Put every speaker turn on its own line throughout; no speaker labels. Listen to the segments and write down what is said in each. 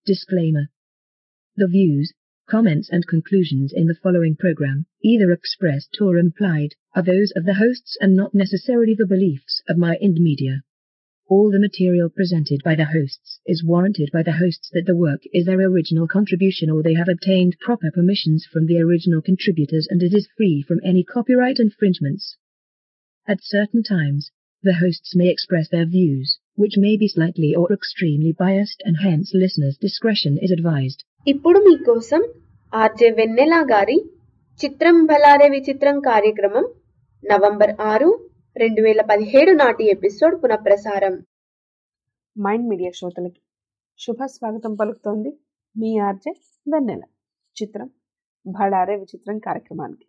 Disclaimer. The views, comments and conclusions in the following program, either expressed or implied, are those of the hosts and not necessarily the beliefs of My Ind Media. All the material presented by the hosts is warranted by the hosts that the work is their original contribution or they have obtained proper permissions from the original contributors and it is free from any copyright infringements. At certain times, the hosts may express their views, which may be slightly or extremely biased and hence listeners' discretion is advised.
ఇప్పుడు మీకోసం RJ వెన్నెల గారి చిత్రం భలారే విచిత్రం కార్యక్రమం November ఆరు రెండు వేల పదిహేడు నాటి ఎపిసోడ్ పునఃప్రసారం
మైండ్ మీడియా శ్రోతలకి శుభ స్వాగతం పలుకుతోంది మీ ఆర్జే వెన్నెల చిత్రం భడారే విచిత్రం కార్యక్రమానికి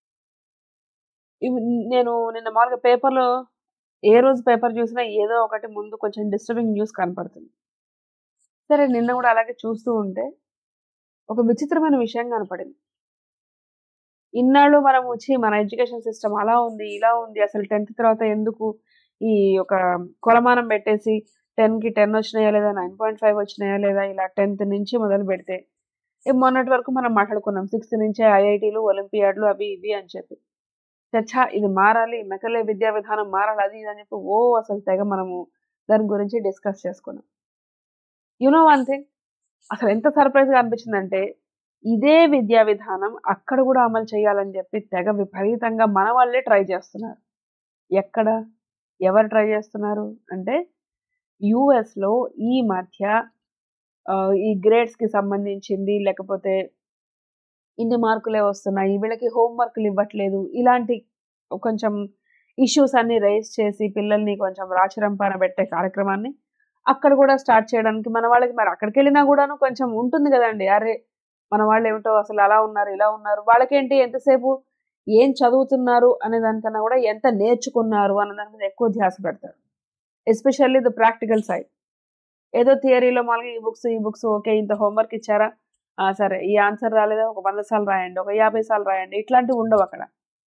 ఇవి నేను నిన్న మామూలుగా పేపర్లో ఏ రోజు పేపర్ చూసినా ఏదో ఒకటి ముందు కొంచెం డిస్టర్బింగ్ న్యూస్ కనపడుతుంది సరే నిన్న కూడా అలాగే చూస్తూ ఉంటే ఒక విచిత్రమైన విషయం కనపడింది ఇన్నాళ్ళు మనం వచ్చి మన ఎడ్యుకేషన్ సిస్టమ్ అలా ఉంది ఇలా ఉంది అసలు టెన్త్ తర్వాత ఎందుకు ఈ ఒక కొలమానం పెట్టేసి టెన్కి టెన్ వచ్చినాయా లేదా నైన్ పాయింట్ ఫైవ్ వచ్చినాయా లేదా ఇలా టెన్త్ నుంచి మొదలు పెడితే ఏ మొన్నటి వరకు మనం మాట్లాడుకున్నాం సిక్స్త్ నుంచే ఐఐటీలు ఒలింపియాడ్లు అవి ఇవి అని చెప్పి చచ్చా ఇది మారాలి మెకలే విద్యా విధానం మారాలి అది ఇది అని చెప్పి ఓ అసలు తెగ మనము దాని గురించి డిస్కస్ చేసుకున్నాం యునో వన్ థింగ్ అసలు ఎంత సర్ప్రైజ్గా అనిపించిందంటే ఇదే విద్యా విధానం అక్కడ కూడా అమలు చేయాలని చెప్పి తెగ విపరీతంగా మన వాళ్ళే ట్రై చేస్తున్నారు ఎక్కడ ఎవరు ట్రై చేస్తున్నారు అంటే యుఎస్లో ఈ మధ్య ఆ, ఈ గ్రేడ్స్కి సంబంధించింది లేకపోతే ఇన్ని మార్కులే వస్తున్నాయి వీళ్ళకి హోంవర్క్లు ఇవ్వట్లేదు ఇలాంటి కొంచెం ఇష్యూస్ అన్ని రైజ్ చేసి పిల్లల్ని కొంచెం రాచరంపాన పెట్టే కార్యక్రమాన్ని అక్కడ కూడా స్టార్ట్ చేయడానికి మన వాళ్ళకి మరి అక్కడికి వెళ్ళినా కూడాను కొంచెం ఉంటుంది కదండి అరే మన వాళ్ళు ఏమిటో అసలు అలా ఉన్నారు ఇలా ఉన్నారు వాళ్ళకేంటి ఎంతసేపు ఏం చదువుతున్నారు అనే దానికన్నా కూడా ఎంత నేర్చుకున్నారు అనే దాని మీద ఎక్కువ ధ్యాస పెడతారు ఎస్పెషల్లీ ద ప్రాక్టికల్ సైడ్ ఏదో థియరీలో మామూలుగా ఈ బుక్స్ ఈ బుక్స్ ఓకే ఇంత హోంవర్క్ ఇచ్చారా ఆ, సరే ఈ ఆన్సర్ రాలేదా ఒక వంద సార్లు రాయండి ఒక యాభై సార్లు రాయండి ఇట్లాంటివి ఉండవు అక్కడ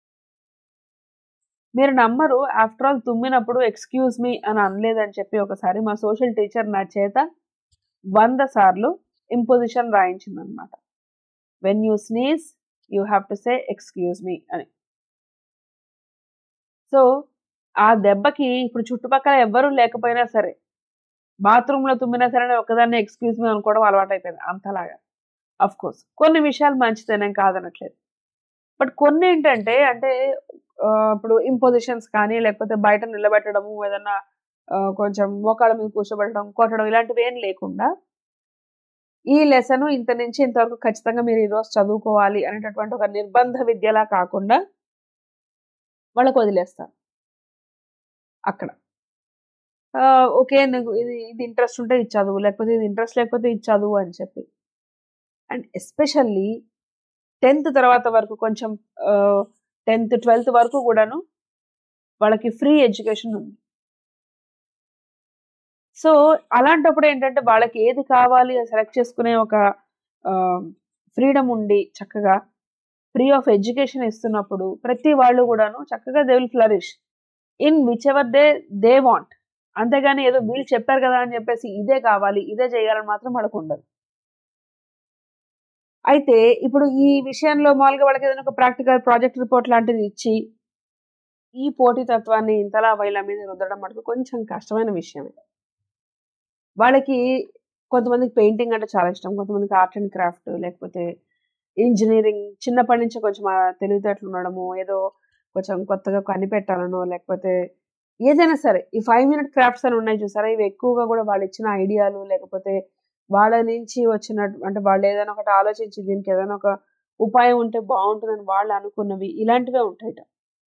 మీరు నమ్మరు ఆఫ్టర్ ఆల్ తుమ్మినప్పుడు ఎక్స్క్యూజ్ మీ అని అనలేదని చెప్పి ఒకసారి మా సోషల్ టీచర్ నా చేత వంద సార్లు ఇంపోజిషన్ రాయించింది అనమాట when you sneeze you have to say excuse me అని సో ఆ దెబ్బకి ఇప్పుడు చుట్టుపక్కల ఎవ్వరూ లేకపోయినా సరే బాత్రూంలో తుమ్మినా సరే నేను ఒక్కదాన్ని ఎక్స్క్యూజ్ మీ అనుకోవడం అలవాటు అయిపోయింది అంతలాగా అఫ్ కోర్స్ కొన్ని విషయాలు మంచిదే నేను కాదనట్లేదు బట్ కొన్ని ఏంటంటే అంటే ఆ, ఇప్పుడు ఇంపోజిషన్స్ కానీ లేకపోతే బయట నిలబెట్టడము ఏదన్నా ఆ, కొంచెం మోకాళ్ళ మీద కూర్చోబెట్టడం కొట్టడం ఇలాంటివి ఏం లేకుండా ఈ లెసన్ ఇంత నుంచి ఇంతవరకు ఖచ్చితంగా మీరు ఈరోజు చదువుకోవాలి అనేటటువంటి ఒక నిర్బంధ విద్యలా కాకుండా వాళ్ళకు వదిలేస్తారు అక్కడ ఆ, ఓకే నీకు ఇది ఇది ఇంట్రెస్ట్ ఉంటే ఇది చదువు లేకపోతే ఇది ఇంట్రెస్ట్ లేకపోతే ఇది చదువు అని చెప్పి అండ్ ఎస్పెషల్లీ టెన్త్ తర్వాత వరకు కొంచెం టెన్త్ ట్వెల్త్ వరకు కూడాను వాళ్ళకి ఫ్రీ ఎడ్యుకేషన్ ఉంది సో అలాంటప్పుడు ఏంటంటే వాళ్ళకి ఏది కావాలి సెలెక్ట్ చేసుకునే ఒక ఫ్రీడమ్ ఉండి చక్కగా ఫ్రీ ఆఫ్ ఎడ్యుకేషన్ ఇస్తున్నప్పుడు ప్రతి వాళ్ళు కూడాను చక్కగా they will flourish in whichever they they want అంతేగాని ఏదో వీళ్ళు చెప్పారు కదా అని చెప్పేసి ఇదే కావాలి ఇదే చేయాలని మాత్రం వాళ్ళకు ఉండదు అయితే ఇప్పుడు ఈ విషయంలో మామూలుగా వాళ్ళకి ఏదైనా ఒక ప్రాక్టికల్ ప్రాజెక్ట్ రిపోర్ట్ లాంటిది ఇచ్చి ఈ పోటీతత్వాన్ని ఇంతలా వీళ్ళ మీద రుద్దడం మటుకు కొంచెం కష్టమైన విషయమే వాళ్ళకి కొంతమందికి పెయింటింగ్ అంటే చాలా ఇష్టం కొంతమందికి ఆర్ట్ అండ్ క్రాఫ్ట్ లేకపోతే ఇంజనీరింగ్ చిన్నప్పటి నుంచి కొంచెం ఆ తెలివితేటలు ఉండడము ఏదో కొంచెం కొత్తగా కనిపెట్టాలనో లేకపోతే ఏదైనా సరే ఈ ఫైవ్ మినిట్ క్రాఫ్ట్స్ అని ఉన్నాయి చూసారా ఇవి ఎక్కువగా కూడా వాళ్ళు ఇచ్చిన ఐడియాలు లేకపోతే వాళ్ళ నుంచి వచ్చిన అంటే వాళ్ళు ఏదైనా ఒకటి ఆలోచించి దీనికి ఏదైనా ఒక ఉపాయం ఉంటే బాగుంటుందని వాళ్ళు అనుకున్నవి ఇలాంటివే ఉంటాయట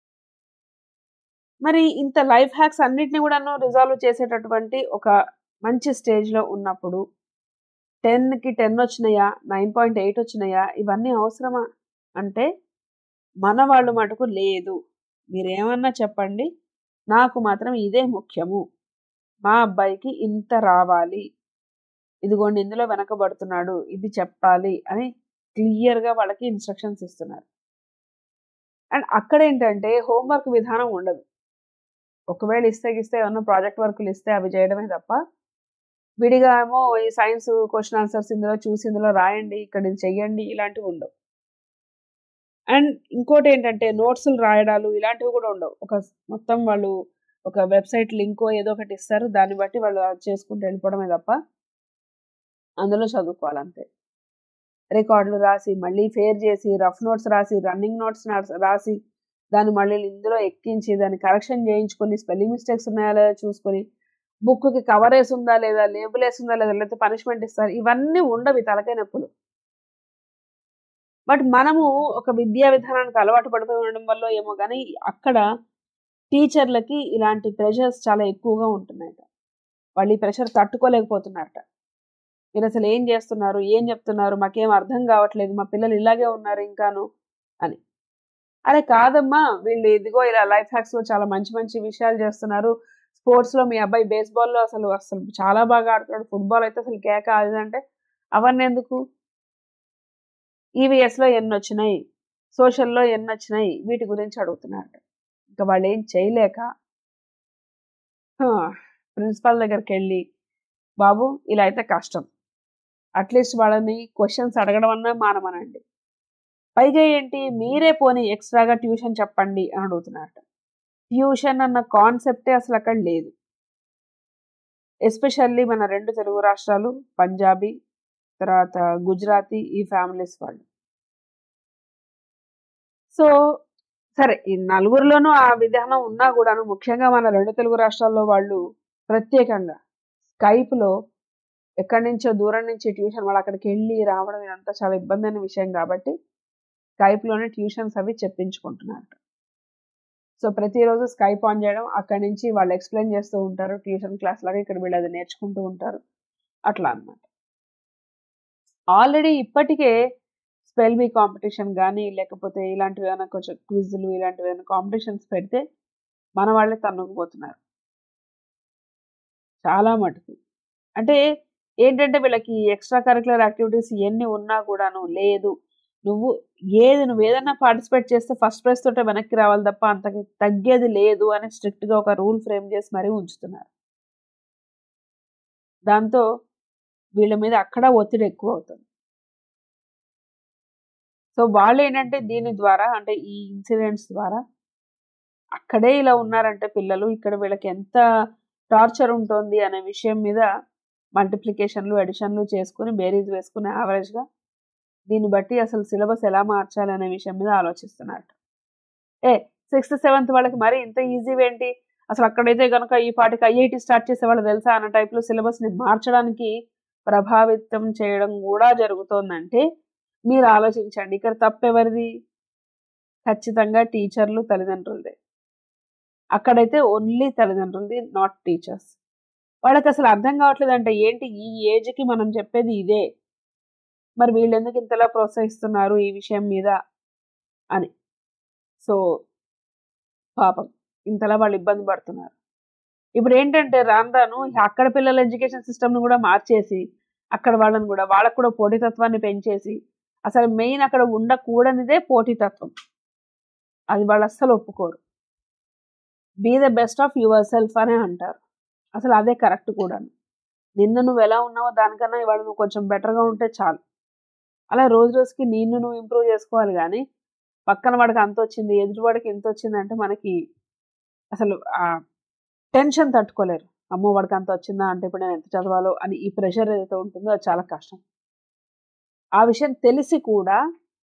మరి ఇంత లైఫ్ హ్యాక్స్ అన్నిటిని కూడాను రిజాల్వ్ చేసేటటువంటి ఒక మంచి స్టేజ్లో ఉన్నప్పుడు టెన్కి టెన్ వచ్చినాయా నైన్ పాయింట్ ఎయిట్ వచ్చినాయా ఇవన్నీ అవసరమా అంటే మన వాళ్ళు మటుకు లేదు మీరేమన్నా చెప్పండి నాకు మాత్రం ఇదే ముఖ్యము మా అబ్బాయికి ఇంత రావాలి ఇదిగోండి ఇందులో వెనకబడుతున్నాడు ఇది చెప్పాలి అని క్లియర్గా వాళ్ళకి ఇన్స్ట్రక్షన్స్ ఇస్తున్నారు అండ్ అక్కడ ఏంటంటే హోంవర్క్ విధానం ఉండదు ఒకవేళ ఇస్తే ఇస్తే ఏమన్నా ప్రాజెక్ట్ వర్కులు ఇస్తే అవి చేయడమే తప్ప విడిగా ఏమో ఈ సైన్స్ క్వశ్చన్ ఆన్సర్స్ ఇందులో చూసి ఇందులో రాయండి ఇక్కడ ఇది చెయ్యండి ఇలాంటివి ఉండవు అండ్ ఇంకోటి ఏంటంటే నోట్స్లు రాయడాలు ఇలాంటివి కూడా ఉండవు ఒక మొత్తం వాళ్ళు ఒక వెబ్సైట్ లింకో ఏదో ఒకటి ఇస్తారు దాన్ని బట్టి వాళ్ళు అది చేసుకుంటూ వెళ్ళిపోవడమే తప్ప అందులో చదువుకోవాలంతే రికార్డులు రాసి మళ్ళీ ఫేర్ చేసి రఫ్ నోట్స్ రాసి రన్నింగ్ నోట్స్ రాసి దాన్ని మళ్ళీ ఇందులో ఎక్కించి దాన్ని కరెక్షన్ చేయించుకొని స్పెల్లింగ్ మిస్టేక్స్ ఉన్నాయా లేదా చూసుకొని బుక్కి కవర్ వేసి ఉందా లేదా లేబుల్ వేసి ఉందా లేదా లేకపోతే పనిష్మెంట్ ఇస్తారు ఇవన్నీ ఉండవు తలకాయ నొప్పులు బట్ మనము ఒక విద్యా విధానానికి అలవాటు పడిపోయి ఉండడం వల్ల ఏమో కానీ అక్కడ టీచర్లకి ఇలాంటి ప్రెషర్స్ చాలా ఎక్కువగా ఉంటున్నాయట వాళ్ళు ఈ ప్రెషర్ తట్టుకోలేకపోతున్నారట మీరు అసలు ఏం చేస్తున్నారు ఏం చెప్తున్నారు మాకేం అర్థం కావట్లేదు మా పిల్లలు ఇలాగే ఉన్నారు ఇంకాను అని అరే కాదమ్మా వీళ్ళు ఇదిగో ఇలా లైఫ్ హ్యాక్స్లో చాలా మంచి మంచి విషయాలు చేస్తున్నారు స్పోర్ట్స్లో మీ అబ్బాయి బేస్బాల్లో అసలు అసలు చాలా బాగా ఆడుతున్నాడు ఫుట్బాల్ అయితే అసలు కేక అది అంటే అవన్నీ ఎందుకు ఈవీఎస్లో ఎన్ని వచ్చినాయి సోషల్లో ఎన్ని వచ్చినాయి వీటి గురించి అడుగుతున్నారు ఇంకా వాళ్ళు ఏం చేయలేక ప్రిన్సిపాల్ దగ్గరికి వెళ్ళి బాబు ఇలా అయితే కష్టం అట్లీస్ట్ వాళ్ళని క్వశ్చన్స్ అడగడం అన్నా మానమనండి పైగా ఏంటి మీరే పోనీ ఎక్స్ట్రాగా ట్యూషన్ చెప్పండి అని అడుగుతున్నట్ట ట్యూషన్ అన్న కాన్సెప్టే అసలు అక్కడ లేదు ఎస్పెషల్లీ మన రెండు తెలుగు రాష్ట్రాలు పంజాబీ తర్వాత గుజరాతీ ఈ ఫ్యామిలీస్ వాళ్ళు సో సరే ఈ నలుగురిలోనూ ఆ విధానం ఉన్నా కూడాను ముఖ్యంగా మన రెండు తెలుగు రాష్ట్రాల్లో వాళ్ళు ప్రత్యేకంగా స్కైప్లో ఎక్కడి నుంచో దూరం నుంచి ట్యూషన్ వాళ్ళు అక్కడికి వెళ్ళి రావడం ఇదంతా చాలా ఇబ్బంది అయిన విషయం కాబట్టి స్కైప్లోనే ట్యూషన్స్ అవి చెప్పించుకుంటున్నారు సో ప్రతిరోజు స్కైప్ ఆన్ చేయడం అక్కడి నుంచి వాళ్ళు ఎక్స్ప్లెయిన్ చేస్తూ ఉంటారు ట్యూషన్ క్లాస్ లాగా ఇక్కడ వీళ్ళు అది నేర్చుకుంటూ ఉంటారు అట్లా అనమాట ఆల్రెడీ ఇప్పటికే స్పెల్ బీ కాంపిటీషన్ కానీ లేకపోతే ఇలాంటివి ఏమైనా కొంచెం క్విజ్లు ఇలాంటివి ఏమైనా కాంపిటీషన్స్ పెడితే మన వాళ్ళే తన్నుకుపోతున్నారు చాలా మటుకు అంటే ఏంటంటే వీళ్ళకి ఎక్స్ట్రా కరికులర్ యాక్టివిటీస్ ఎన్ని ఉన్నా కూడాను లేదు నువ్వు ఏది నువ్వు ఏదైనా పార్టిసిపేట్ చేస్తే ఫస్ట్ ప్రైజ్ తోటే వెనక్కి రావాలి తప్ప అంతకి తగ్గేది లేదు అని స్ట్రిక్ట్గా ఒక రూల్ ఫ్రేమ్ చేసి మరీ ఉంచుతున్నారు దాంతో వీళ్ళ మీద అక్కడ ఒత్తిడి ఎక్కువ అవుతుంది సో వాళ్ళు ఏంటంటే దీని ద్వారా అంటే ఈ ఇన్సిడెంట్స్ ద్వారా అక్కడే ఇలా ఉన్నారంటే పిల్లలు ఇక్కడ వీళ్ళకి ఎంత టార్చర్ ఉంటుంది అనే విషయం మీద మల్టిప్లికేషన్లు ఎడిషన్లు చేసుకుని బేరీజ్ వేసుకుని యావరేజ్గా దీన్ని బట్టి అసలు సిలబస్ ఎలా మార్చాలి అనే విషయం మీద ఆలోచిస్తున్నారు ఏ సిక్స్త్ సెవెంత్ వాళ్ళకి మరి ఇంత ఈజీ ఏంటి అసలు అక్కడైతే కనుక ఈ పాటికి ఐఐటి స్టార్ట్ చేసే వాళ్ళు తెలుసా అన్న టైప్లో సిలబస్ని మార్చడానికి ప్రభావితం చేయడం కూడా జరుగుతోందంటే మీరు ఆలోచించండి ఇక్కడ తప్పెవరిది ఖచ్చితంగా టీచర్లు తల్లిదండ్రులదే అక్కడైతే ఓన్లీ తల్లిదండ్రులది నాట్ టీచర్స్ వాళ్ళకి అసలు అర్థం కావట్లేదు అంటే ఏంటి ఈ ఏజ్కి మనం చెప్పేది ఇదే మరి వీళ్ళు ఎందుకు ఇంతలా ప్రోత్సహిస్తున్నారు ఈ విషయం మీద అని సో పాపం ఇంతలా వాళ్ళు ఇబ్బంది పడుతున్నారు ఇప్పుడు ఏంటంటే రాను రాను అక్కడ పిల్లల ఎడ్యుకేషన్ సిస్టమ్ను కూడా మార్చేసి అక్కడ వాళ్ళని కూడా వాళ్ళకు కూడా పోటీతత్వాన్ని పెంచేసి అసలు మెయిన్ అక్కడ ఉండకూడనిదే పోటీతత్వం అది వాళ్ళు అస్సలు ఒప్పుకోరు be the best of yourself అనే అంటారు అసలు అదే కరెక్ట్ కూడా నిన్న నువ్వు ఎలా ఉన్నావో దానికన్నా ఇవాళ నువ్వు కొంచెం బెటర్గా ఉంటే చాలు అలా రోజు రోజుకి నిన్ను నువ్వు ఇంప్రూవ్ చేసుకోవాలి కానీ పక్కన వాడికి అంత వచ్చింది ఎదుటివాడికి ఎంత వచ్చింది అంటే మనకి అసలు ఆ టెన్షన్ తట్టుకోలేరు అమ్మో వాడికి అంత వచ్చిందా అంటే ఇప్పుడు నేను ఎంత చదవాలో అని ఈ ప్రెషర్ ఏదైతే ఉంటుందో అది చాలా కష్టం ఆ విషయం తెలిసి కూడా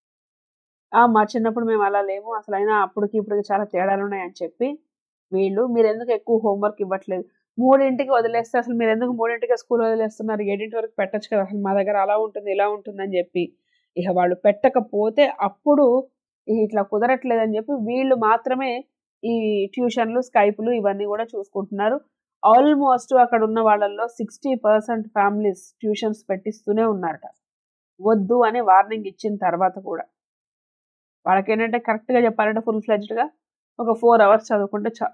మా చిన్నప్పుడు మేము అలా లేము అసలు అయినా అప్పటికి ఇప్పటికి చాలా తేడాలు ఉన్నాయని చెప్పి వీళ్ళు మీరు ఎందుకు ఎక్కువ హోంవర్క్ ఇవ్వట్లేదు మూడింటికి వదిలేస్తే అసలు మీరు ఎందుకు మూడింటికి స్కూల్ వదిలేస్తున్నారు ఏడింటి వరకు పెట్టచ్చు కదా అసలు మా దగ్గర అలా ఉంటుంది ఇలా ఉంటుంది అని చెప్పి ఇక వాళ్ళు పెట్టకపోతే అప్పుడు ఇట్లా కుదరట్లేదని చెప్పి వీళ్ళు మాత్రమే ఈ ట్యూషన్లు స్కైపులు ఇవన్నీ కూడా చూసుకుంటున్నారు ఆల్మోస్ట్ అక్కడ ఉన్న వాళ్ళల్లో సిక్స్టీ పర్సెంట్ ఫ్యామిలీస్ ట్యూషన్స్ పెట్టిస్తూనే ఉన్నారట వద్దు అని వార్నింగ్ ఇచ్చిన తర్వాత కూడా వాళ్ళకి ఏంటంటే కరెక్ట్గా చెప్పాలంటే ఫుల్ ఫ్లెజ్డ్గా ఒక ఫోర్ అవర్స్ చదువుకుంటే చాలు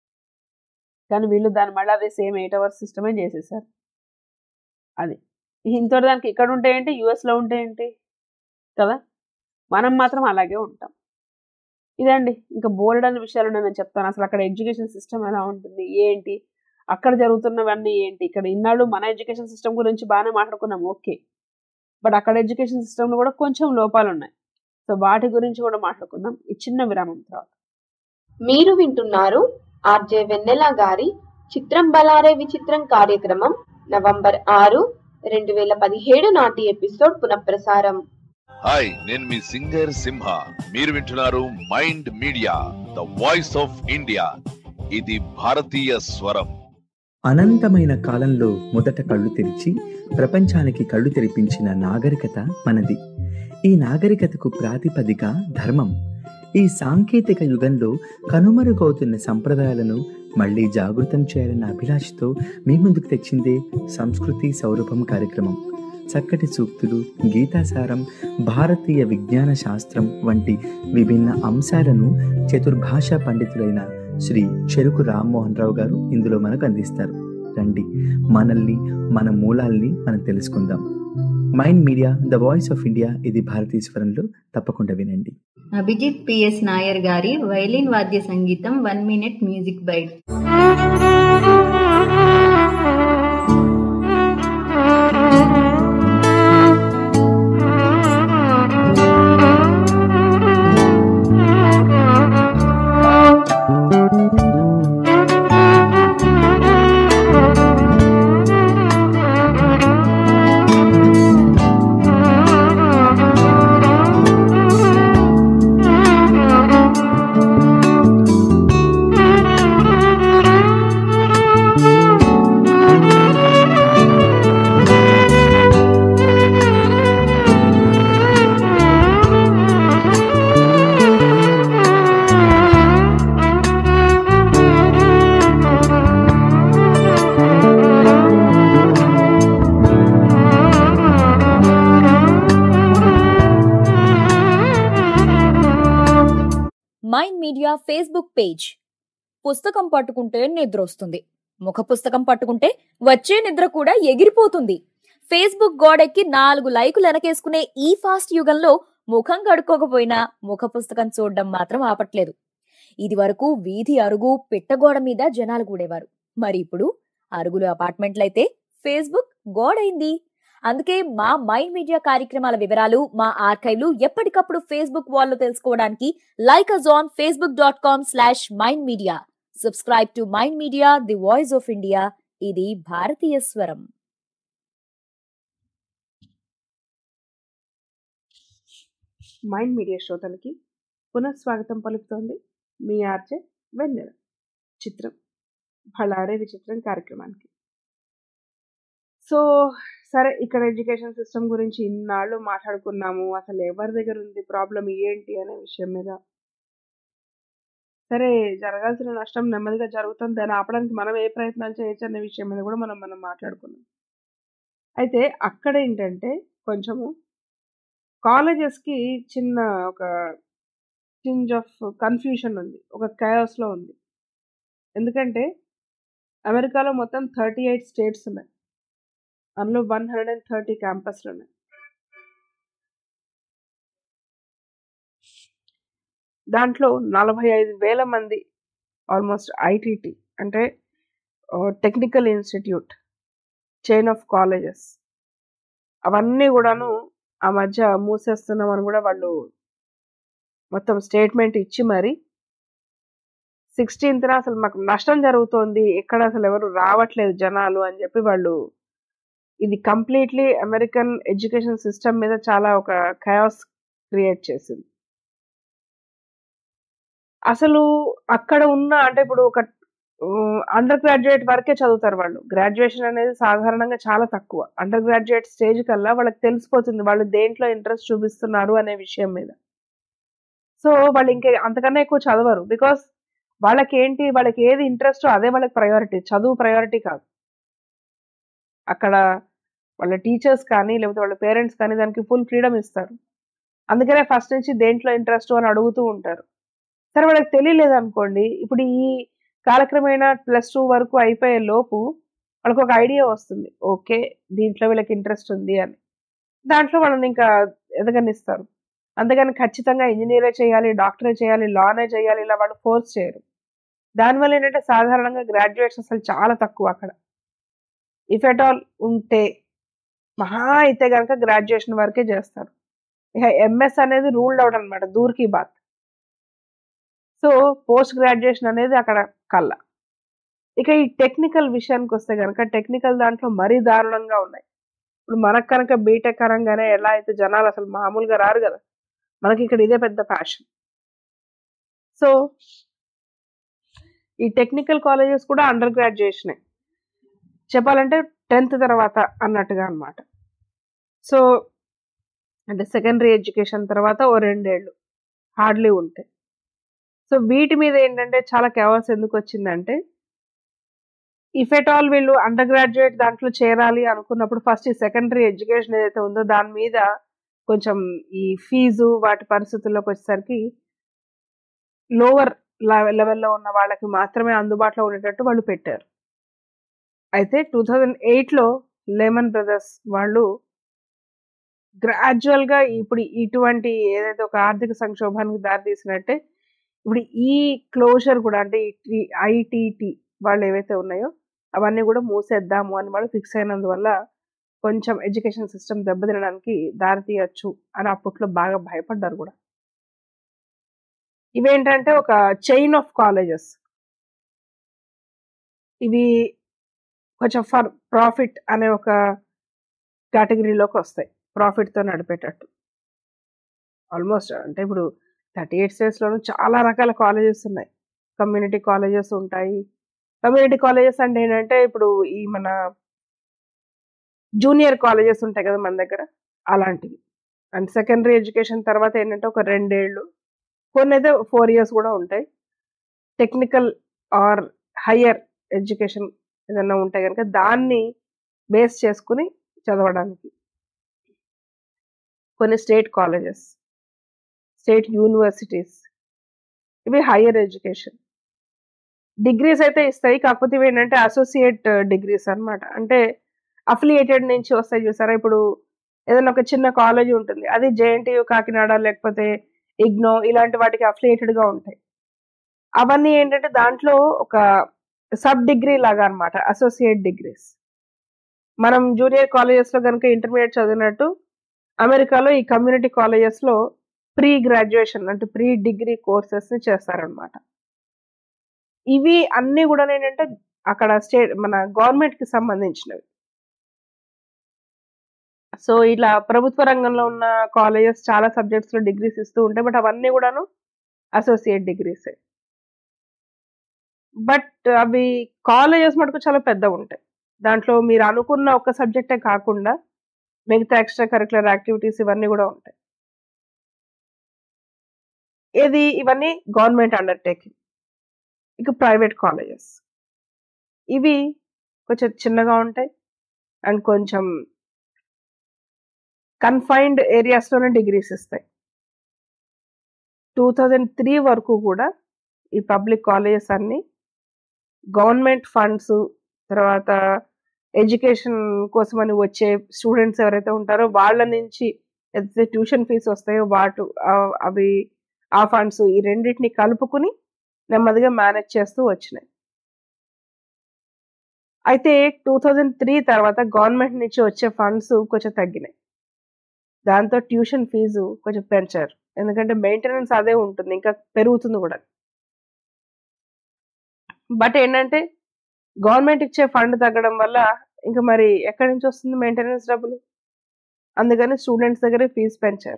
కానీ వీళ్ళు దాన్ని మళ్ళీ అదే సేమ్ ఎయిట్ అవర్స్ సిస్టమే చేసేసారు అది ఇంతో దానికి ఇక్కడ ఉంటే ఏంటి యూఎస్లో ఉంటే ఏంటి కదా మనం మాత్రం అలాగే ఉంటాం ఇదండి ఇంకా బోర్డ్ అనే విషయాలు నేను చెప్తాను అసలు అక్కడ ఎడ్యుకేషన్ సిస్టమ్ ఎలా ఉంటుంది ఏంటి అక్కడ జరుగుతున్నవన్నీ ఏంటి ఇక్కడ ఇన్నాళ్ళు మన ఎడ్యుకేషన్ సిస్టమ్ గురించి బాగానే మాట్లాడుకున్నాం ఓకే బట్ అక్కడ ఎడ్యుకేషన్ సిస్టంలో కూడా కొంచెం లోపాలు ఉన్నాయి సో వాటి గురించి కూడా మాట్లాడుకుందాం ఈ చిన్న విరామం తర్వాత
మీరు వింటున్నారు ఆర్జే వెన్నెల గారి చిత్రం బలారే విచిత్రం కార్యక్రమం నవంబర్ ఆరు రెండు వేల పదిహేడు నాటి ఎపిసోడ్ పునఃప్రసారం
హాయ్ నేను మీ సింగర్ సింహ మీరు వింటున్నారు Mind Media the voice of India ఇది భారతీయ స్వరం
అనంతమైన కాలంలో మొదట కళ్ళు తెరిచి ప్రపంచానికి కళ్ళు తెరిపించిన నాగరికత మనది ఈ నాగరికతకు ప్రాతిపదిక ధర్మం ఈ సాంకేతిక యుగంలో కనుమరుగవుతున్న సంప్రదాయాలను మళ్ళీ జాగృతం చేయాలన్న అభిలాషతో మీ ముందుకు తెచ్చిందే సంస్కృతి సౌరభం కార్యక్రమం చక్కటి సూక్తులు గీతాసారం భారతీయ విజ్ఞాన శాస్త్రం వంటి విభిన్న అంశాలను చతుర్భాషా పండితులైన శ్రీ చెరుకు రామ్మోహన్ రావు గారు ఇందులో మనకు అందిస్తారు రండి మనల్ని మన మూలాల్ని మనం తెలుసుకుందాం Mind Media the voice of India ఇది భారతీయ స్వరంలో తప్పకుండా వినండి
అభిజిత్ పిఎస్ నాయర్ గారి వైలిన్ వాద్య సంగీతం one minute music bite
Mind Media Facebook page పుస్తకం పట్టుకుంటే నిద్ర వస్తుంది ముఖ పుస్తకం పట్టుకుంటే వచ్చే నిద్ర కూడా ఎగిరిపోతుంది ఫేస్బుక్ గోడెక్కి నాలుగు లైకులు వెనకేసుకునే ఈ ఫాస్ట్ యుగంలో ముఖం కడుక్కోకపోయినా ముఖ పుస్తకం చూడడం మాత్రం ఆపట్లేదు ఇది వరకు వీధి అరుగు పిట్టగోడ మీద జనాలు కూడేవారు మరి ఇప్పుడు అరుగులు అపార్ట్మెంట్లయితే ఫేస్బుక్ గోడైంది అందుకే మా మైండ్ మీడియా కార్యక్రమాల వివరాలు మా ఆర్కైవ్లు ఎప్పటికప్పుడు ఫేస్బుక్ వాల్లో తెలుసుకోవడానికి like us on Facebook dot com slash Mind Media subscribe to Mind Media the voice of India ఇది భారతీయ స్వరం
మైండ్ మీడియా శ్రోతలకి పునఃస్వాగతం పలుకుతోంది మీ ఆర్జే వెన్నెల చిత్రం బళ్ళారే విచిత్రం కార్యక్రమానికి సో సరే ఇక్కడ ఎడ్యుకేషన్ సిస్టమ్ గురించి ఇన్నాళ్ళు మాట్లాడుకున్నాము అసలు ఎవరి దగ్గర ఉంది ప్రాబ్లం ఏంటి అనే విషయం మీద సరే జరగాల్సిన నష్టం నెమ్మదిగా జరుగుతుంది దాన్ని ఆపడానికి మనం ఏ ప్రయత్నాలు చేయొచ్చు అనే విషయం మీద కూడా మనం మనం మాట్లాడుకున్నాం అయితే అక్కడ ఏంటంటే కొంచెము కాలేజెస్కి చిన్న ఒక చింజ్ ఆఫ్ కన్ఫ్యూషన్ ఉంది ఒక కయాస్లో ఉంది ఎందుకంటే అమెరికాలో మొత్తం థర్టీ ఎయిట్ స్టేట్స్ ఉన్నాయి అందులో వన్ హండ్రెడ్ అండ్ థర్టీ క్యాంపస్లు ఉన్నాయి దాంట్లో నలభై ఐదు వేల మంది ఆల్మోస్ట్ ఐటీటీ అంటే technical institute chain of colleges అవన్నీ కూడాను ఆ మధ్య మూసేస్తున్నామని కూడా వాళ్ళు మొత్తం స్టేట్మెంట్ ఇచ్చి మరి సిక్స్టీన్త్న అసలు మాకు నష్టం జరుగుతోంది ఎక్కడ అసలు ఎవరు రావట్లేదు జనాలు అని చెప్పి వాళ్ళు ఇది కంప్లీట్లీ అమెరికన్ ఎడ్యుకేషన్ సిస్టమ్ మీద చాలా ఒక కయాస్ క్రియేట్ చేసింది అసలు అక్కడ ఉన్న అంటే ఇప్పుడు ఒక అండర్ గ్రాడ్యుయేట్ వరకే చదువుతారు వాళ్ళు గ్రాడ్యుయేషన్ అనేది సాధారణంగా చాలా తక్కువ అండర్ గ్రాడ్యుయేట్ స్టేజ్ కల్లా వాళ్ళకి తెలిసిపోతుంది వాళ్ళు దేంట్లో ఇంట్రెస్ట్ చూపిస్తున్నారు అనే విషయం మీద సో వాళ్ళు ఇంకే అంతకన్నా ఎక్కువ చదవరు బికాస్ వాళ్ళకి ఏంటి వాళ్ళకి ఏది ఇంట్రెస్ట్ అదే వాళ్ళకి ప్రయారిటీ చదువు ప్రయారిటీ కాదు అక్కడ వాళ్ళ టీచర్స్ కానీ లేకపోతే వాళ్ళ పేరెంట్స్ కానీ దానికి ఫుల్ ఫ్రీడమ్ ఇస్తారు అందుకనే ఫస్ట్ నుంచి దేంట్లో ఇంట్రెస్ట్ అని అడుగుతూ ఉంటారు సరే వాళ్ళకి తెలియలేదు అనుకోండి ఇప్పుడు ఈ కాలక్రమేణా ప్లస్ టూ వరకు అయిపోయే లోపు వాళ్ళకి ఒక ఐడియా వస్తుంది ఓకే దీంట్లో వీళ్ళకి ఇంట్రెస్ట్ ఉంది అని దాంట్లో వాళ్ళని ఇంకా ఎదగనిస్తారు అంతేగాని ఖచ్చితంగా ఇంజనీరే చేయాలి డాక్టరే చేయాలి లానే చేయాలి ఇలా వాళ్ళు ఫోర్స్ చేయరు దానివల్ల ఏంటంటే సాధారణంగా గ్రాడ్యుయేట్స్ అసలు చాలా తక్కువ అక్కడ ఇఫ్ ఎట్ ఆల్ ఉంటే మహా అయితే కనుక గ్రాడ్యుయేషన్ వరకే చేస్తారు ఇక ఎంఎస్ అనేది రూల్డ్ అవుట్ అనమాట దూర్కి బాత్ సో పోస్ట్ గ్రాడ్యుయేషన్ అనేది అక్కడ కళ్ళ ఇక ఈ టెక్నికల్ విషయానికి వస్తే కనుక టెక్నికల్ దాంట్లో మరీ దారుణంగా ఉన్నాయి ఇప్పుడు మనకు కనుక బీటెక్ అనగానే ఎలా అయితే జనాలు అసలు మామూలుగా రారు కదా మనకి ఇక్కడ ఇదే పెద్ద ప్యాషన్ సో ఈ టెక్నికల్ కాలేజెస్ కూడా అండర్ గ్రాడ్యుయేషనే చెప్పాలంటే టెన్త్ తర్వాత అన్నట్టుగా అన్నమాట సో అంటే సెకండరీ ఎడ్యుకేషన్ తర్వాత ఓ రెండేళ్ళు హార్డ్లీ ఉంటాయి సో వీటి మీద ఏంటంటే చాలా కేవల్స్ ఎందుకు వచ్చిందంటే ఇఫ్ ఎట్ ఆల్ వీళ్ళు అండర్ గ్రాడ్యుయేట్ దాంట్లో చేరాలి అనుకున్నప్పుడు ఫస్ట్ ఈ సెకండరీ ఎడ్యుకేషన్ ఏదైతే ఉందో దాని మీద కొంచెం ఈ ఫీజు వాటి పరిస్థితుల్లోకి వచ్చేసరికి లోవర్ లెవెల్లో ఉన్న వాళ్ళకి మాత్రమే అందుబాటులో ఉండేటట్టు వాళ్ళు పెట్టారు అయితే టూ థౌజండ్ ఎయిట్లో లెమన్ బ్రదర్స్ వాళ్ళు గ్రాడ్యువల్గా ఇప్పుడు ఇటువంటి ఏదైతే ఒక ఆర్థిక సంక్షోభానికి దారితీసినట్టే ఇప్పుడు ఈ క్లోజర్ కూడా అంటే ఈ ఐటీటీ వాళ్ళు ఏవైతే ఉన్నాయో అవన్నీ కూడా మూసేద్దాము అని వాళ్ళు ఫిక్స్ అయినందువల్ల కొంచెం ఎడ్యుకేషన్ సిస్టమ్ దెబ్బతినడానికి దారితీయచ్చు అని అప్పట్లో బాగా భయపడ్డారు కూడా ఇవేంటంటే ఒక చైన్ ఆఫ్ కాలేజెస్ ఇవి కొంచెం ఫర్ ప్రాఫిట్ అనే ఒక కేటగిరీలోకి వస్తాయి ప్రాఫిట్తో నడిపేటట్టు ఆల్మోస్ట్ అంటే ఇప్పుడు థర్టీ ఎయిట్ స్టేట్స్లోనూ చాలా రకాల కాలేజెస్ ఉన్నాయి కమ్యూనిటీ కాలేజెస్ ఉంటాయి కమ్యూనిటీ కాలేజెస్ అంటే ఏంటంటే ఇప్పుడు ఈ మన జూనియర్ కాలేజెస్ ఉంటాయి కదా మన దగ్గర అలాంటివి అండ్ సెకండరీ ఎడ్యుకేషన్ తర్వాత ఏంటంటే ఒక రెండేళ్ళు కొన్ని అయితే ఫోర్ ఇయర్స్ కూడా ఉంటాయి టెక్నికల్ ఆర్ హయ్యర్ ఎడ్యుకేషన్ ఏదైనా ఉంటే కనుక దాన్ని బేస్ చేసుకుని చదవడానికి కొన్ని స్టేట్ కాలేజెస్ స్టేట్ యూనివర్సిటీస్ ఇవి హయ్యర్ ఎడ్యుకేషన్ డిగ్రీస్ అయితే ఇస్తాయి కాకపోతే ఇవి ఏంటంటే అసోసియేట్ డిగ్రీస్ అన్నమాట అంటే అఫిలియేటెడ్ నుంచి వస్తాయి చూసారా ఇప్పుడు ఏదైనా ఒక చిన్న కాలేజ్ ఉంటుంది అది జేఎన్టీయు కాకినాడ లేకపోతే ఇగ్నో ఇలాంటి వాటికి affiliated గా ఉంటాయి అవన్నీ ఏంటంటే దాంట్లో ఒక సబ్ డిగ్రీ లాగా అన్నమాట అసోసియేట్ డిగ్రీస్ మనం జూనియర్ కాలేజెస్లో కనుక ఇంటర్మీడియట్ చదివినట్టు అమెరికాలో ఈ కమ్యూనిటీ కాలేజెస్లో ప్రీ గ్రాడ్యుయేషన్ అంటే ప్రీ డిగ్రీ కోర్సెస్ని చేస్తారనమాట ఇవి అన్నీ కూడా ఏంటంటే అక్కడ స్టేట్ మన గవర్నమెంట్కి సంబంధించినవి సో ఇలా ప్రభుత్వ రంగంలో ఉన్న కాలేజెస్ చాలా సబ్జెక్ట్స్లో డిగ్రీస్ ఇస్తూ ఉంటాయి బట్ అవన్నీ కూడాను అసోసియేట్ డిగ్రీసే బట్ అవి కాలేజెస్ మటుకు చాలా పెద్ద ఉంటాయి దాంట్లో మీరు అనుకున్న ఒక సబ్జెక్టే కాకుండా మిగతా ఎక్స్ట్రా కరికులర్ యాక్టివిటీస్ ఇవన్నీ కూడా ఉంటాయి ఇది ఇవన్నీ గవర్నమెంట్ అండర్టేకింగ్ ఇక ప్రైవేట్ కాలేజెస్ ఇవి కొంచెం చిన్నగా ఉంటాయి అండ్ కొంచెం కన్ఫైన్డ్ ఏరియాస్లోనే డిగ్రీస్ ఇస్తాయి టూ థౌజండ్ త్రీ వరకు కూడా ఈ పబ్లిక్ కాలేజెస్ అన్నీ గవర్నమెంట్ ఫండ్స్ తర్వాత ఎడ్యుకేషన్ కోసమని వచ్చే స్టూడెంట్స్ ఎవరైతే ఉంటారో వాళ్ళ నుంచి ఏదైతే ట్యూషన్ ఫీజు వస్తాయో వాటు ఆ- అవి ఆ ఫండ్స్ ఈ రెండింటిని కలుపుకుని నెమ్మదిగా మేనేజ్ చేస్తూ వచ్చినాయి అయితే టూ థౌజండ్ త్రీ తర్వాత గవర్నమెంట్ నుంచి వచ్చే ఫండ్స్ కొంచెం తగ్గినాయి దాంతో ట్యూషన్ ఫీజు కొంచెం పెంచారు ఎందుకంటే మెయింటెనెన్స్ అదే ఉంటుంది ఇంకా పెరుగుతుంది కూడా బట్ ఏంటంటే గవర్నమెంట్ ఇచ్చే ఫండ్ తగ్గడం వల్ల ఇంకా మరి ఎక్కడి నుంచి వస్తుంది మెయింటెనెన్స్ డబ్బులు అందుకని స్టూడెంట్స్ దగ్గర ఫీజు పెంచారు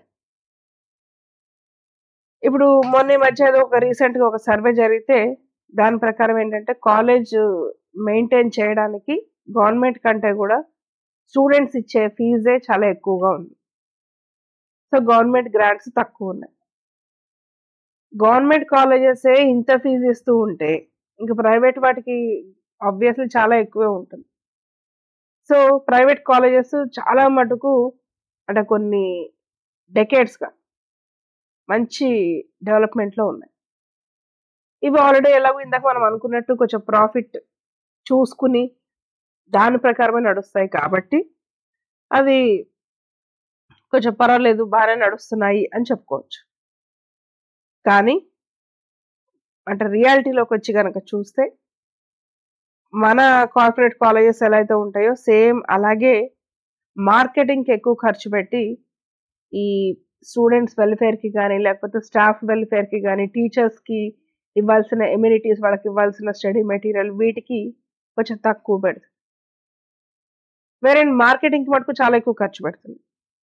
ఇప్పుడు మొన్న ఈ మధ్య ఏదో ఒక రీసెంట్గా ఒక సర్వే జరిగితే దాని ప్రకారం ఏంటంటే కాలేజ్ మెయింటైన్ చేయడానికి గవర్నమెంట్ కంటే కూడా స్టూడెంట్స్ ఇచ్చే ఫీజే చాలా ఎక్కువగా ఉంది సో గవర్నమెంట్ గ్రాంట్స్ తక్కువ ఉన్నాయి గవర్నమెంట్ కాలేజెసే ఇంత ఫీజు ఇస్తూ ఉంటే ఇంకా ప్రైవేట్ వాటికి ఆబ్వియస్లీ చాలా ఎక్కువే ఉంటుంది సో ప్రైవేట్ కాలేజెస్ చాలా మటుకు అంటే కొన్ని డెకేడ్స్గా మంచి డెవలప్మెంట్లో ఉన్నాయి ఇవి ఆల్రెడీ ఎలాగో ఇందాక మనం అనుకున్నట్టు కొంచెం ప్రాఫిట్ చూసుకుని దాని ప్రకారమే నడుస్తాయి కాబట్టి అది కొంచెం పర్వాలేదు బాగానే నడుస్తున్నాయి అని చెప్పుకోవచ్చు కానీ అంటే రియాలిటీలోకి వచ్చి కనుక చూస్తే మన కార్పొరేట్ కాలేజెస్ ఎలా అయితే ఉంటాయో సేమ్ అలాగే మార్కెటింగ్కి ఎక్కువ ఖర్చు పెట్టి ఈ స్టూడెంట్స్ వెల్ఫేర్కి కానీ లేకపోతే స్టాఫ్ వెల్ఫేర్కి కానీ టీచర్స్కి ఇవ్వాల్సిన ఎమ్యూనిటీస్ వాళ్ళకి ఇవ్వాల్సిన స్టడీ మెటీరియల్ వీటికి కొంచెం తక్కువ పెడుతుంది వేరే మార్కెటింగ్కి మటుకు చాలా ఎక్కువ ఖర్చు పెడుతుంది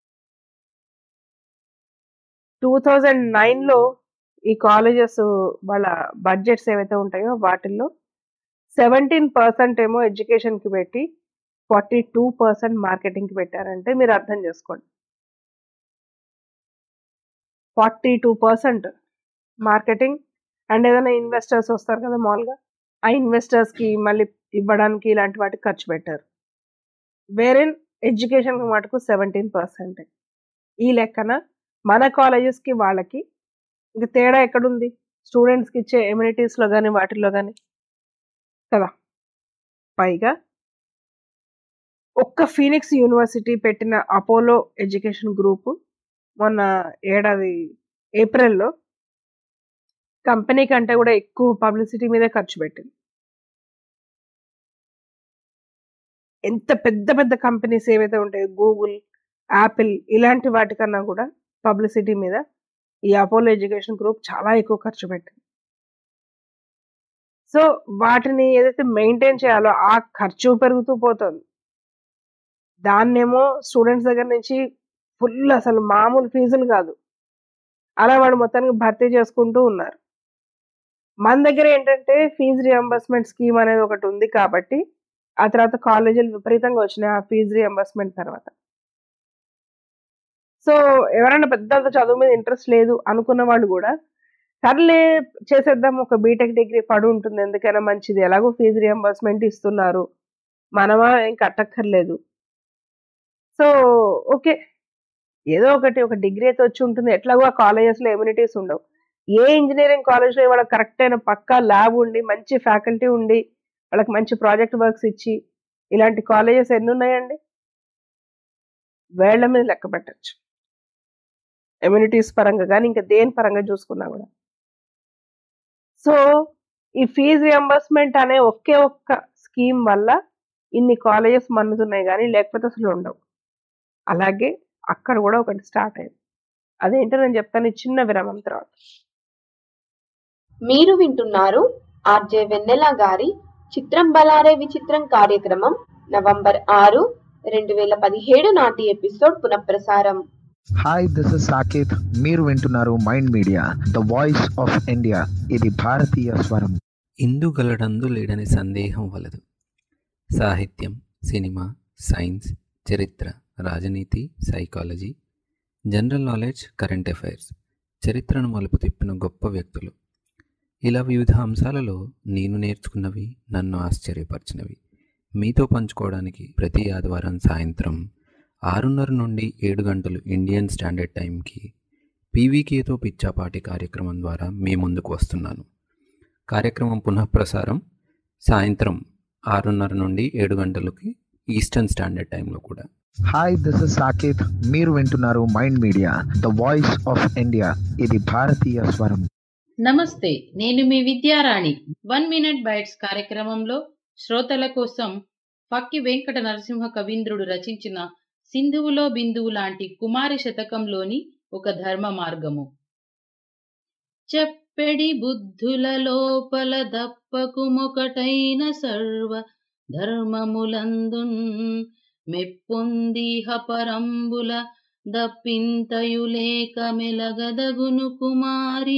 టూ థౌజండ్ నైన్లో ఈ కాలేజెస్ వాళ్ళ బడ్జెట్స్ ఏవైతే ఉంటాయో వాటిల్లో సెవెంటీన్ పర్సెంట్ ఏమో ఎడ్యుకేషన్కి పెట్టి ఫార్టీ టూ పర్సెంట్ మార్కెటింగ్కి పెట్టారంటే మీరు అర్థం చేసుకోండి forty two percent marketing and ఏదైనా ఇన్వెస్టర్స్ వస్తారు కదా మామూలుగా ఆ ఇన్వెస్టర్స్కి మళ్ళీ ఇవ్వడానికి ఇలాంటి వాటికి ఖర్చు పెట్టారు వేరే ఎడ్యుకేషన్కి మటుకు సెవెంటీన్ పర్సెంట్ ఈ లెక్కన మన కాలేజెస్కి వాళ్ళకి ఇంక తేడా ఎక్కడుంది స్టూడెంట్స్కి ఇచ్చే ఎమ్యూనిటీస్లో కానీ వాటిల్లో కానీ కదా పైగా ఒక్క ఫీనిక్స్ యూనివర్సిటీ పెట్టిన అపోలో ఎడ్యుకేషన్ గ్రూప్ మొన్న ఏడాది ఏప్రిల్లో కంపెనీ కంటే కూడా ఎక్కువ పబ్లిసిటీ మీదే ఖర్చు పెట్టింది ఎంత పెద్ద పెద్ద కంపెనీస్ ఏవైతే ఉంటాయో గూగుల్ యాపిల్ ఇలాంటి వాటికన్నా కూడా పబ్లిసిటీ మీద ఈ అపోలో ఎడ్యుకేషన్ గ్రూప్ చాలా ఎక్కువ ఖర్చు పెట్టింది సో వాటిని ఏదైతే మెయింటైన్ చేయాలో ఆ ఖర్చు పెరుగుతూ పోతుంది దాన్నేమో స్టూడెంట్స్ దగ్గర నుంచి ఫుల్ అసలు మామూలు ఫీజులు కాదు అలా వాడు మొత్తానికి భర్తీ చేసుకుంటూ ఉన్నారు మన దగ్గర ఏంటంటే ఫీజు రియంబర్స్మెంట్ స్కీమ్ అనేది ఒకటి ఉంది కాబట్టి ఆ తర్వాత కాలేజీలు విపరీతంగా వచ్చినాయి ఆ ఫీజు రియంబర్స్మెంట్ తర్వాత సో ఎవరైనా పెద్ద చదువు మీద ఇంట్రెస్ట్ లేదు అనుకున్న వాళ్ళు కూడా సర్లే చేసేద్దాం ఒక బీటెక్ డిగ్రీ పడి ఉంటుంది ఎందుకైనా మంచిది ఎలాగో ఫీజు రియంబర్స్మెంట్ ఇస్తున్నారు మనమా ఏం కట్టక్కర్లేదు సో ఓకే ఏదో ఒకటి ఒక డిగ్రీ అయితే వచ్చి ఉంటుంది ఎట్లాగో ఆ కాలేజెస్లో ఎమ్యూనిటీస్ ఉండవు ఏ ఇంజనీరింగ్ కాలేజ్లో వాళ్ళకి కరెక్ట్ అయిన పక్కా ల్యాబ్ ఉండి మంచి ఫ్యాకల్టీ ఉండి వాళ్ళకి మంచి ప్రాజెక్ట్ వర్క్స్ ఇచ్చి ఇలాంటి కాలేజెస్ ఎన్ని ఉన్నాయండి వేళ్ల మీద లెక్క పెట్టచ్చు ఎమ్యూనిటీస్ పరంగా కానీ ఇంకా దేని పరంగా చూసుకున్నా కూడా సో ఈ ఫీజు రియంబర్స్మెంట్ అనే ఒకే ఒక్క స్కీమ్ వల్ల ఇన్ని కాలేజెస్ మన్నుతున్నాయి కానీ లేకపోతే అసలు ఉండవు అలాగే అక్కడ కూడా ఒకటి స్టార్ట్ అయింది అదేంటో నేను చెప్తాను ఈ చిన్న విరామం తర్వాత
మీరు వింటున్నారు ఆర్జే వెన్నెల గారి చిత్రం బలారే విచిత్రం కార్యక్రమం నవంబర్ ఆరు రెండు వేల పదిహేడు నాటి ఎపిసోడ్ పునఃప్రసారం
హాయ్ దిస్ ఇస్ సాకేత్ మీరు వింటున్నారు Mind Media the voice of India ఇది భారతీయ స్వరం
ఇందు గలడందు లేడని సందేహం వలదు సాహిత్యం సినిమా సైన్స్ చరిత్ర రాజనీతి psychology general knowledge current affairs చరిత్రను మలుపు తిప్పిన గొప్ప వ్యక్తులు ఇలా వివిధ అంశాలలో నేను నేర్చుకున్నవి నన్ను ఆశ్చర్యపరిచినవి మీతో పంచుకోవడానికి ప్రతి ఆదివారం సాయంత్రం ఆరున్నర నుండి ఏడు గంటలు ఇండియన్ స్టాండర్డ్ టైంకి పీవీకేతో పిచ్చాపాటి కార్యక్రమం ద్వారా మీ ముందుకు వస్తున్నాను కార్యక్రమం పునఃప్రసారం సాయంత్రం ఆరున్నర నుండి ఏడు గంటలకి ఈస్టర్న్ స్టాండర్డ్ టైంలో కూడా
హాయ్ దిస్ ఇస్ సాకేత్ మీరు వింటున్నారు Mind Media the voice of India ఇది భారతీయ స్వరం
నమస్తే నేను మీ విద్యారాణి వన్ మినిట్ బైట్స్ కార్యక్రమంలో శ్రోతల కోసం పక్కి వెంకట నరసింహ కవీంద్రుడు రచించిన సింధువులో బిందువు లాంటి కుమారి శతకంలోని ఒక ధర్మ మార్గము చెప్పెడి బుద్ధుల లోపల దప్పకుమొకటైన సర్వ ధర్మములందున్ మెప్పొందిహ పరంబుల దప్పింతయులేక మెలగదగును కుమారి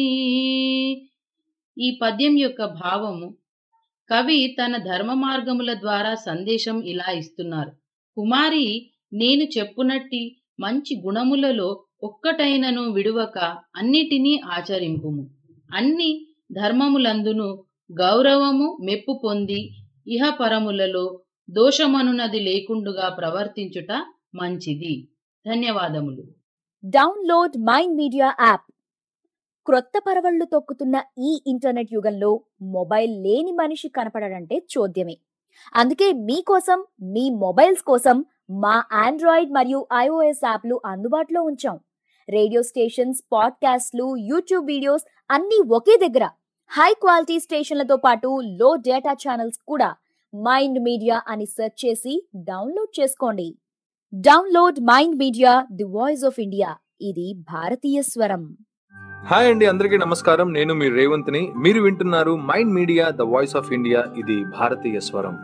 ఈ పద్యం యొక్క భావము కవి తన ధర్మ మార్గముల ద్వారా సందేశం ఇలా ఇస్తున్నారు కుమారి నేను చెప్పునట్టి మంచి గుణములలో ఒక్కటైనను విడువక అన్నిటినీ ఆచరింపుము అన్ని ధర్మములందును గౌరవము మెప్పు పొంది ఇహపరములలో దోషమనున్నది లేకుండుగా ప్రవర్తించుట మంచిది ధన్యవాదములు
డౌన్లోడ్ మైండ్ మీడియా యాప్ క్రొత్త పరవళ్లు తొక్కుతున్న ఈ ఇంటర్నెట్ యుగంలో మొబైల్ లేని మనిషి కనపడడంటే చోద్యమే అందుకే మీకోసం మీ మొబైల్స్ కోసం మా ఆండ్రాయిడ్ మరియు ఐఓఎస్ యాప్లు అందుబాటులో ఉంచాం రేడియో స్టేషన్స్ పాడ్కాస్ట్లు యూట్యూబ్ వీడియోస్ అన్నీ ఒకే దగ్గర హై క్వాలిటీ స్టేషన్లతో పాటు లో డేటా ఛానల్స్ కూడా మైండ్ మీడియా అని సెర్చ్ చేసి డౌన్లోడ్ చేసుకోండి download Mind Media the voice of India ఇది భారతీయ స్వరం
హాయ్ అండి అందరికీ నమస్కారం నేను మీ రేవంత్ని మీరు వింటున్నారు Mind Media the voice of India ఇది భారతీయ స్వరం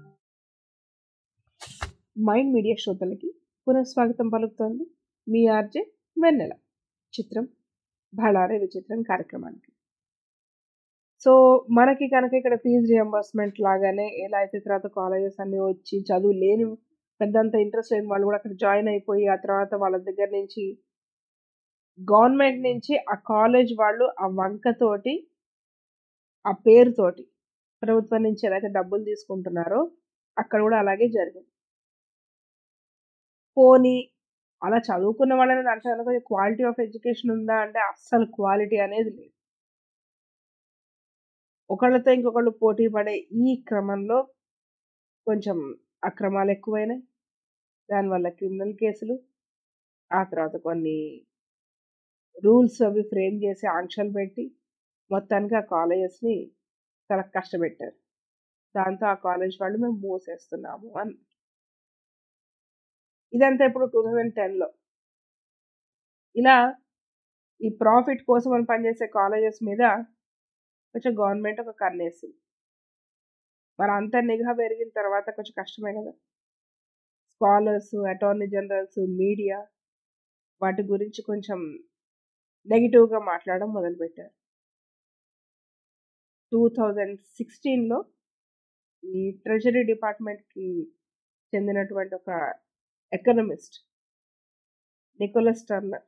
మైండ్ మీడియా శ్రోతలకి పునఃస్వాగతం పలుకుతోంది మీ ఆర్జే వెన్నెల చిత్రం బళారే విచిత్రం కార్యక్రమానికి సో మనకి కనుక ఇక్కడ ఫీజు రియంబర్స్మెంట్ లాగానే ఎలా అయితే తర్వాత కాలేజెస్ అన్ని వచ్చి చదువు లేని పెద్దంత ఇంట్రెస్ట్ లేని వాళ్ళు కూడా అక్కడ జాయిన్ అయిపోయి ఆ తర్వాత వాళ్ళ దగ్గర నుంచి గవర్నమెంట్ నుంచి ఆ కాలేజ్ వాళ్ళు ఆ వంకతోటి ఆ పేరుతోటి ప్రభుత్వం నుంచి ఏదైతే డబ్బులు తీసుకుంటున్నారో అక్కడ కూడా అలాగే జరిగింది పోనీ అలా చదువుకున్న వాళ్ళని దాంట్లో కొంచెం క్వాలిటీ ఆఫ్ ఎడ్యుకేషన్ ఉందా అంటే అస్సలు క్వాలిటీ అనేది లేదు ఒకళ్ళతో ఇంకొకళ్ళు పోటీ పడే ఈ క్రమంలో కొంచెం అక్రమాలు ఎక్కువైనాయి దానివల్ల క్రిమినల్ కేసులు ఆ తర్వాత కొన్ని రూల్స్ అవి ఫ్రేమ్ చేసి ఆంక్షలు పెట్టి మొత్తానికి ఆ కాలేజెస్ని చాలా కష్టపెట్టారు దాంతో ఆ కాలేజ్ వాళ్ళు మేము మూసేస్తున్నాము అని ఇదంతా ఇప్పుడు టూ థౌజండ్ టెన్లో ఇలా ఈ ప్రాఫిట్ కోసం మనం పనిచేసే కాలేజెస్ మీద కొంచెం గవర్నమెంట్ ఒక కన్నేసింది మరి అంత నిఘా పెరిగిన తర్వాత కొంచెం కష్టమే కదా స్కాలర్స్ అటార్నీ జనరల్స్ మీడియా వాటి గురించి కొంచెం నెగిటివ్గా మాట్లాడడం మొదలుపెట్టారు టూ థౌజండ్ సిక్స్టీన్లో ఈ ట్రెజరీ డిపార్ట్మెంట్కి చెందినటువంటి ఒక economist Nicholas Turner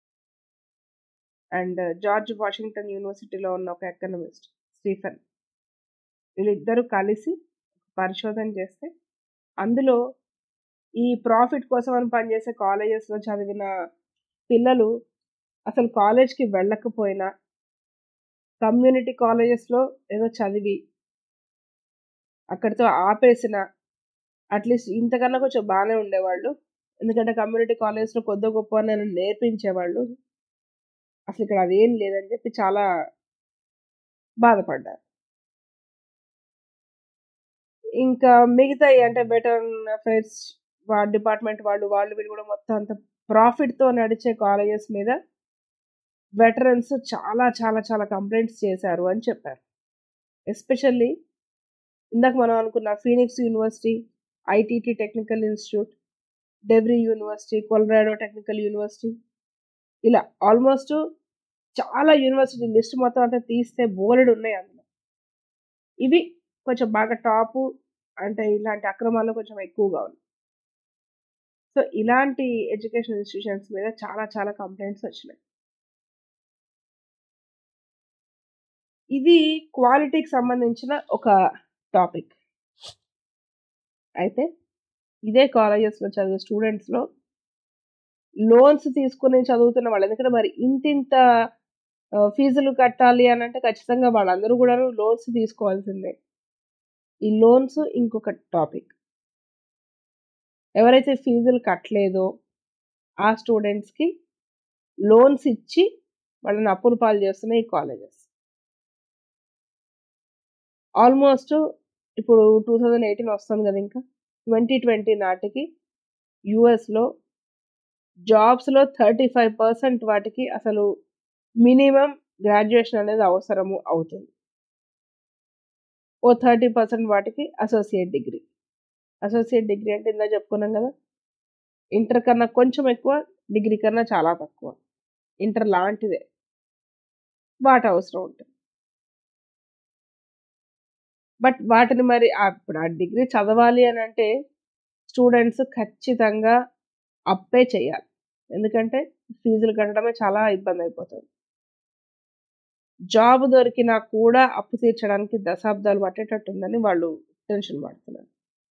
and George Washington యూనివర్సిటీలో ఉన్న ఒక ఎకనమిస్ట్ స్టీఫెన్ వీళ్ళిద్దరూ కలిసి పరిశోధన చేస్తే అందులో ఈ ప్రాఫిట్ కోసం అని పనిచేసే కాలేజెస్లో చదివిన పిల్లలు అసలు కాలేజ్కి వెళ్ళకపోయినా కమ్యూనిటీ కాలేజెస్లో ఏదో చదివి అక్కడితో ఆపేసిన అట్లీస్ట్ ఇంతకన్నా కొంచెం బాగానే ఉండేవాళ్ళు ఎందుకంటే కమ్యూనిటీ కాలేజ్లో కొద్ది గొప్ప నేను నేర్పించేవాళ్ళు అసలు ఇక్కడ అదేం లేదని చెప్పి చాలా బాధపడ్డారు ఇంకా మిగతా అంటే బెటర్ అఫైర్స్ వాళ్ళ డిపార్ట్మెంట్ వాళ్ళు వాళ్ళు వీళ్ళు కూడా మొత్తం అంత ప్రాఫిట్తో నడిచే కాలేజెస్ మీద వెటరన్స్ చాలా చాలా చాలా కంప్లైంట్స్ చేశారు అని చెప్పారు ఎస్పెషల్లీ ఇందాక మనం అనుకున్న Phoenix University ITT Technical Institute DeVry University Colorado Technical University ఇలా ఆల్మోస్ట్ చాలా యూనివర్సిటీ లిస్ట్ మొత్తం అంతా తీస్తే బోలెడు ఉన్నాయి అందులో ఇవి కొంచెం బాగా టాపు అంటే ఇలాంటి అక్రమాలు కొంచెం ఎక్కువగా ఉన్నాయి సో ఇలాంటి ఎడ్యుకేషన్ ఇన్స్టిట్యూషన్స్ మీద చాలా చాలా కంప్లైంట్స్ వచ్చినాయి ఇది క్వాలిటీకి సంబంధించిన ఒక టాపిక్ అయితే ఇదే కాలేజెస్లో చదివే స్టూడెంట్స్లో లోన్స్ తీసుకుని చదువుతున్న వాళ్ళు ఎందుకంటే మరి ఇంతింత ఫీజులు కట్టాలి అని అంటే ఖచ్చితంగా వాళ్ళందరూ కూడా లోన్స్ తీసుకోవాల్సిందే ఈ లోన్స్ ఇంకొక టాపిక్ ఎవరైతే ఫీజులు కట్టలేదో ఆ స్టూడెంట్స్కి లోన్స్ ఇచ్చి వాళ్ళని అప్పులు పాలు చేస్తున్నాయి ఈ కాలేజెస్ ఆల్మోస్ట్ ఇప్పుడు టూ థౌజండ్ ఎయిటీన్ వస్తుంది కదా ఇంకా ట్వంటీ ట్వంటీ నాటికి యుఎస్లో జాబ్స్లో థర్టీ ఫైవ్ పర్సెంట్ వాటికి అసలు మినిమం గ్రాడ్యుయేషన్ అనేది అవసరము అవుతుంది ఓ థర్టీ పర్సెంట్ వాటికి అసోసియేట్ డిగ్రీ అసోసియేట్ డిగ్రీ అంటే ఇందా చెప్పుకున్నాం కదా ఇంటర్ కన్నా కొంచెం ఎక్కువ డిగ్రీ కన్నా చాలా తక్కువ ఇంటర్ లాంటిదే వాటి అవసరం ఉంటుంది బట్ వాటిని మరి ఇప్పుడు ఆ డిగ్రీ చదవాలి అని అంటే స్టూడెంట్స్ ఖచ్చితంగా అప్పే చేయాలి ఎందుకంటే ఫీజులు కట్టడమే చాలా ఇబ్బంది అయిపోతుంది జాబ్ దొరికినా కూడా అప్పు తీర్చడానికి దశాబ్దాలు పట్టేటట్టుందని వాళ్ళు టెన్షన్ పడుతున్నారు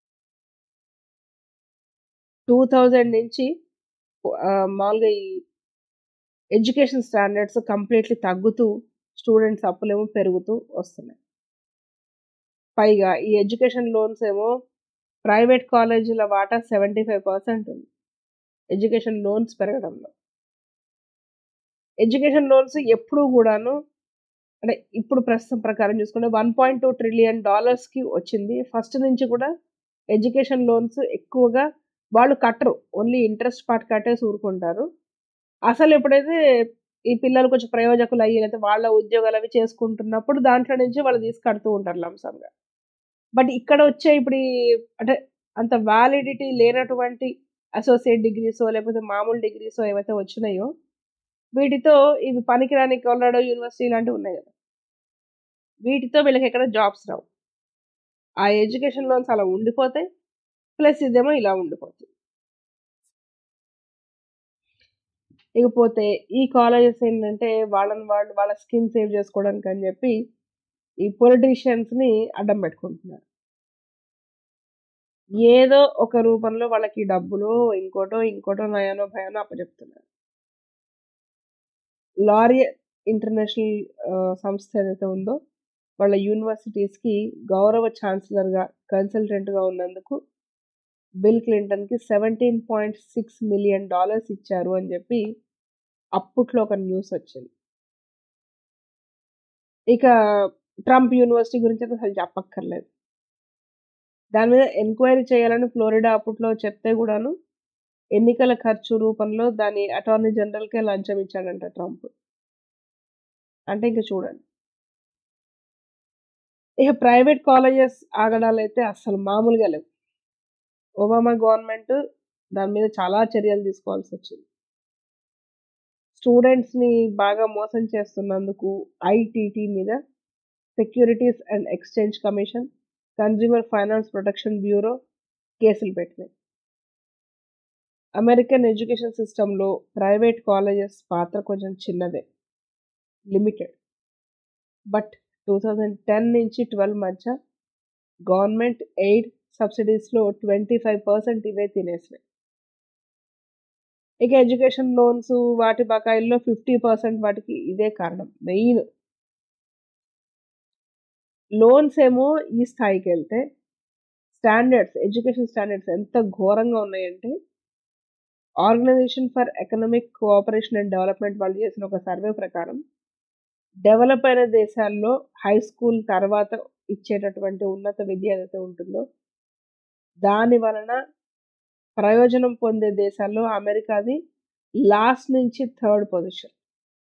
టూ థౌజండ్ నుంచి మామూలుగా ఈ ఎడ్యుకేషన్ స్టాండర్డ్స్ కంప్లీట్లీ తగ్గుతూ స్టూడెంట్స్ అప్పులేమో పెరుగుతూ వస్తున్నాయి పైగా ఈ ఎడ్యుకేషన్ లోన్స్ ఏమో ప్రైవేట్ కాలేజీల వాటా సెవెంటీ ఫైవ్ పర్సెంట్ ఉంది ఎడ్యుకేషన్ లోన్స్ పెరగడంలో ఎడ్యుకేషన్ లోన్స్ ఎప్పుడూ కూడాను అంటే ఇప్పుడు ప్రస్తుతం ప్రకారం చూసుకుంటే వన్ పాయింట్ టూ ట్రిలియన్ డాలర్స్కి వచ్చింది ఫస్ట్ నుంచి కూడా ఎడ్యుకేషన్ లోన్స్ ఎక్కువగా వాళ్ళు కట్టరు ఓన్లీ ఇంట్రెస్ట్ పార్ట్ కట్టేసి ఊరుకుంటారు అసలు ఎప్పుడైతే ఈ పిల్లలు కొంచెం ప్రయోజకులు అయ్యి లేకపోతే వాళ్ళ ఉద్యోగాలు అవి చేసుకుంటున్నప్పుడు దాంట్లో నుంచి వాళ్ళు తీసి కడుతూ ఉంటారు లంసంగా బట్ ఇక్కడ వచ్చే ఇప్పుడు ఈ అంటే అంత వ్యాలిడిటీ లేనటువంటి అసోసియేట్ డిగ్రీసో లేకపోతే మామూలు డిగ్రీసో ఏవైతే వచ్చినాయో వీటితో ఇవి పనికిరాని కొల్లాడో యూనివర్సిటీ లాంటివి ఉన్నాయి కదా వీటితో వీళ్ళకి ఎక్కడ జాబ్స్ రావు ఆ ఎడ్యుకేషన్ లోన్స్ అలా ఉండిపోతాయి ప్లస్ ఇదేమో ఇలా ఉండిపోతుంది ఇకపోతే ఈ కాలేజెస్ ఏంటంటే వాళ్ళని వాళ్ళు వాళ్ళ స్కిన్ సేవ్ చేసుకోవడానికి అని చెప్పి ఈ పొలిటీషియన్స్ని అడ్డం పెట్టుకుంటున్నారు ఏదో ఒక రూపంలో వాళ్ళకి డబ్బులు ఇంకోటో ఇంకోటో నయానో భయానో అప్పచెప్తున్నారు లారియా ఇంటర్నేషనల్ సంస్థ ఏదైతే ఉందో వాళ్ళ యూనివర్సిటీస్కి గౌరవ ఛాన్సలర్గా కన్సల్టెంట్గా ఉన్నందుకు బిల్ క్లింటన్కి seventeen point six million dollars ఇచ్చారు అని చెప్పి అప్పట్లో ఒక న్యూస్ వచ్చింది ఇక ట్రంప్ యూనివర్సిటీ గురించి అయితే అసలు చెప్పక్కర్లేదు దాని మీద ఎంక్వైరీ చేయాలని ఫ్లోరిడా అప్పట్లో చెప్తే కూడాను ఎన్నికల ఖర్చు రూపంలో దాని అటార్నీ జనరల్కే లంచం ఇచ్చాడంట ట్రంప్ అంటే ఇంకా చూడండి ఇక ప్రైవేట్ కాలేజెస్ ఆగడాలు అయితే అసలు మామూలుగా లేవు ఒబామా గవర్నమెంట్ దాని మీద చాలా చర్యలు తీసుకోవాల్సి వచ్చింది స్టూడెంట్స్ని బాగా మోసం చేస్తున్నందుకు ఐటీటీ మీద Securities and Exchange Commission Consumer Finance Protection Bureau కేసులు పెట్టినాయి అమెరికన్ ఎడ్యుకేషన్ సిస్టంలో ప్రైవేట్ కాలేజెస్ పాత్ర కొంచెం చిన్నదే limited but two thousand ten నుంచి ట్వెల్వ్ మధ్య గవర్నమెంట్ ఎయిడ్ సబ్సిడీస్లో ట్వంటీ ఫైవ్ పర్సెంట్ ఇవే తినేసినాయి ఇక ఎడ్యుకేషన్ లోన్స్ వాటి బకాయిల్లో ఫిఫ్టీ పర్సెంట్ వాటికి ఇదే కారణం మెయిన్ లోన్స్ ఏమో ఈ స్థాయికి వెళ్తే స్టాండర్డ్స్ ఎడ్యుకేషన్ స్టాండర్డ్స్ ఎంత ఘోరంగా ఉన్నాయంటే Organisation for Economic Cooperation and Development వాళ్ళు చేసిన ఒక సర్వే ప్రకారం డెవలప్ అయిన దేశాల్లో హై స్కూల్ తర్వాత ఇచ్చేటటువంటి ఉన్నత విద్య ఏదైతే ఉంటుందో దాని వలన ప్రయోజనం పొందే దేశాల్లో అమెరికాది లాస్ట్ నుంచి థర్డ్ పొజిషన్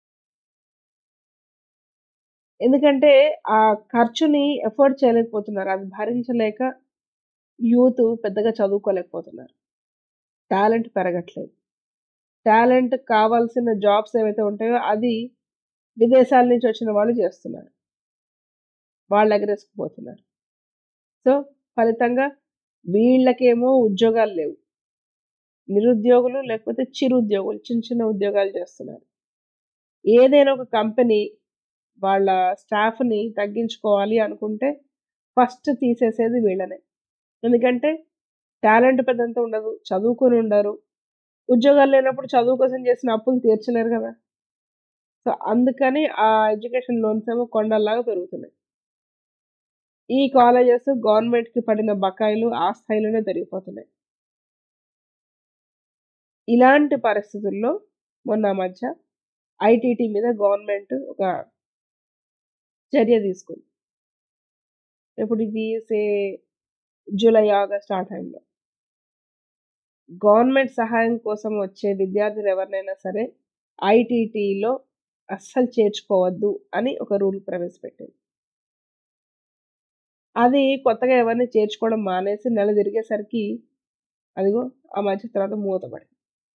ఎందుకంటే ఆ ఖర్చుని ఎఫోర్డ్ చేయలేకపోతున్నారు అది భరించలేక యూత్ పెద్దగా చదువుకోలేకపోతున్నారు టాలెంట్ పెరగట్లేదు టాలెంట్ కావాల్సిన జాబ్స్ ఏవైతే ఉంటాయో అది విదేశాల నుంచి వచ్చిన వాళ్ళు చేస్తున్నారు వాళ్ళు ఎగరేసుకుపోతున్నారు సో ఫలితంగా వీళ్ళకేమో ఉద్యోగాలు లేవు నిరుద్యోగులు లేకపోతే చిరుద్యోగులు చిన్న చిన్న ఉద్యోగాలు చేస్తున్నారు ఏదైనా ఒక కంపెనీ వాళ్ళ స్టాఫ్ని తగ్గించుకోవాలి అనుకుంటే ఫస్ట్ తీసేసేది వీళ్ళనే ఎందుకంటే టాలెంట్ పెద్దంత ఉండదు చదువుకొని ఉండరు ఉద్యోగాలు లేనప్పుడు చదువు కోసం చేసిన అప్పులు తీర్చలేరు కదా సో అందుకని ఆ ఎడ్యుకేషన్ లోన్స్ ఏమో కొండల్లాగా పెరుగుతున్నాయి ఈ కాలేజెస్ గవర్నమెంట్కి పడిన బకాయిలు ఆ స్థాయిలోనే పెరిగిపోతున్నాయి ఇలాంటి పరిస్థితుల్లో మొన్న మధ్య ఐటీటీ మీద గవర్నమెంట్ ఒక చర్య తీసుకుంది ఇప్పుడు ఇది సే జూలై ఆగస్ట్ ఆ టైంలో గవర్నమెంట్ సహాయం కోసం వచ్చే విద్యార్థులు ఎవరినైనా సరే ఐటీటీలో అస్సలు చేర్చుకోవద్దు అని ఒక రూల్ ప్రవేశపెట్టింది అది కొత్తగా ఎవరిని చేర్చుకోవడం మానేసి నెల తిరిగేసరికి అదిగో ఆ మధ్య తర్వాత మూతపడింది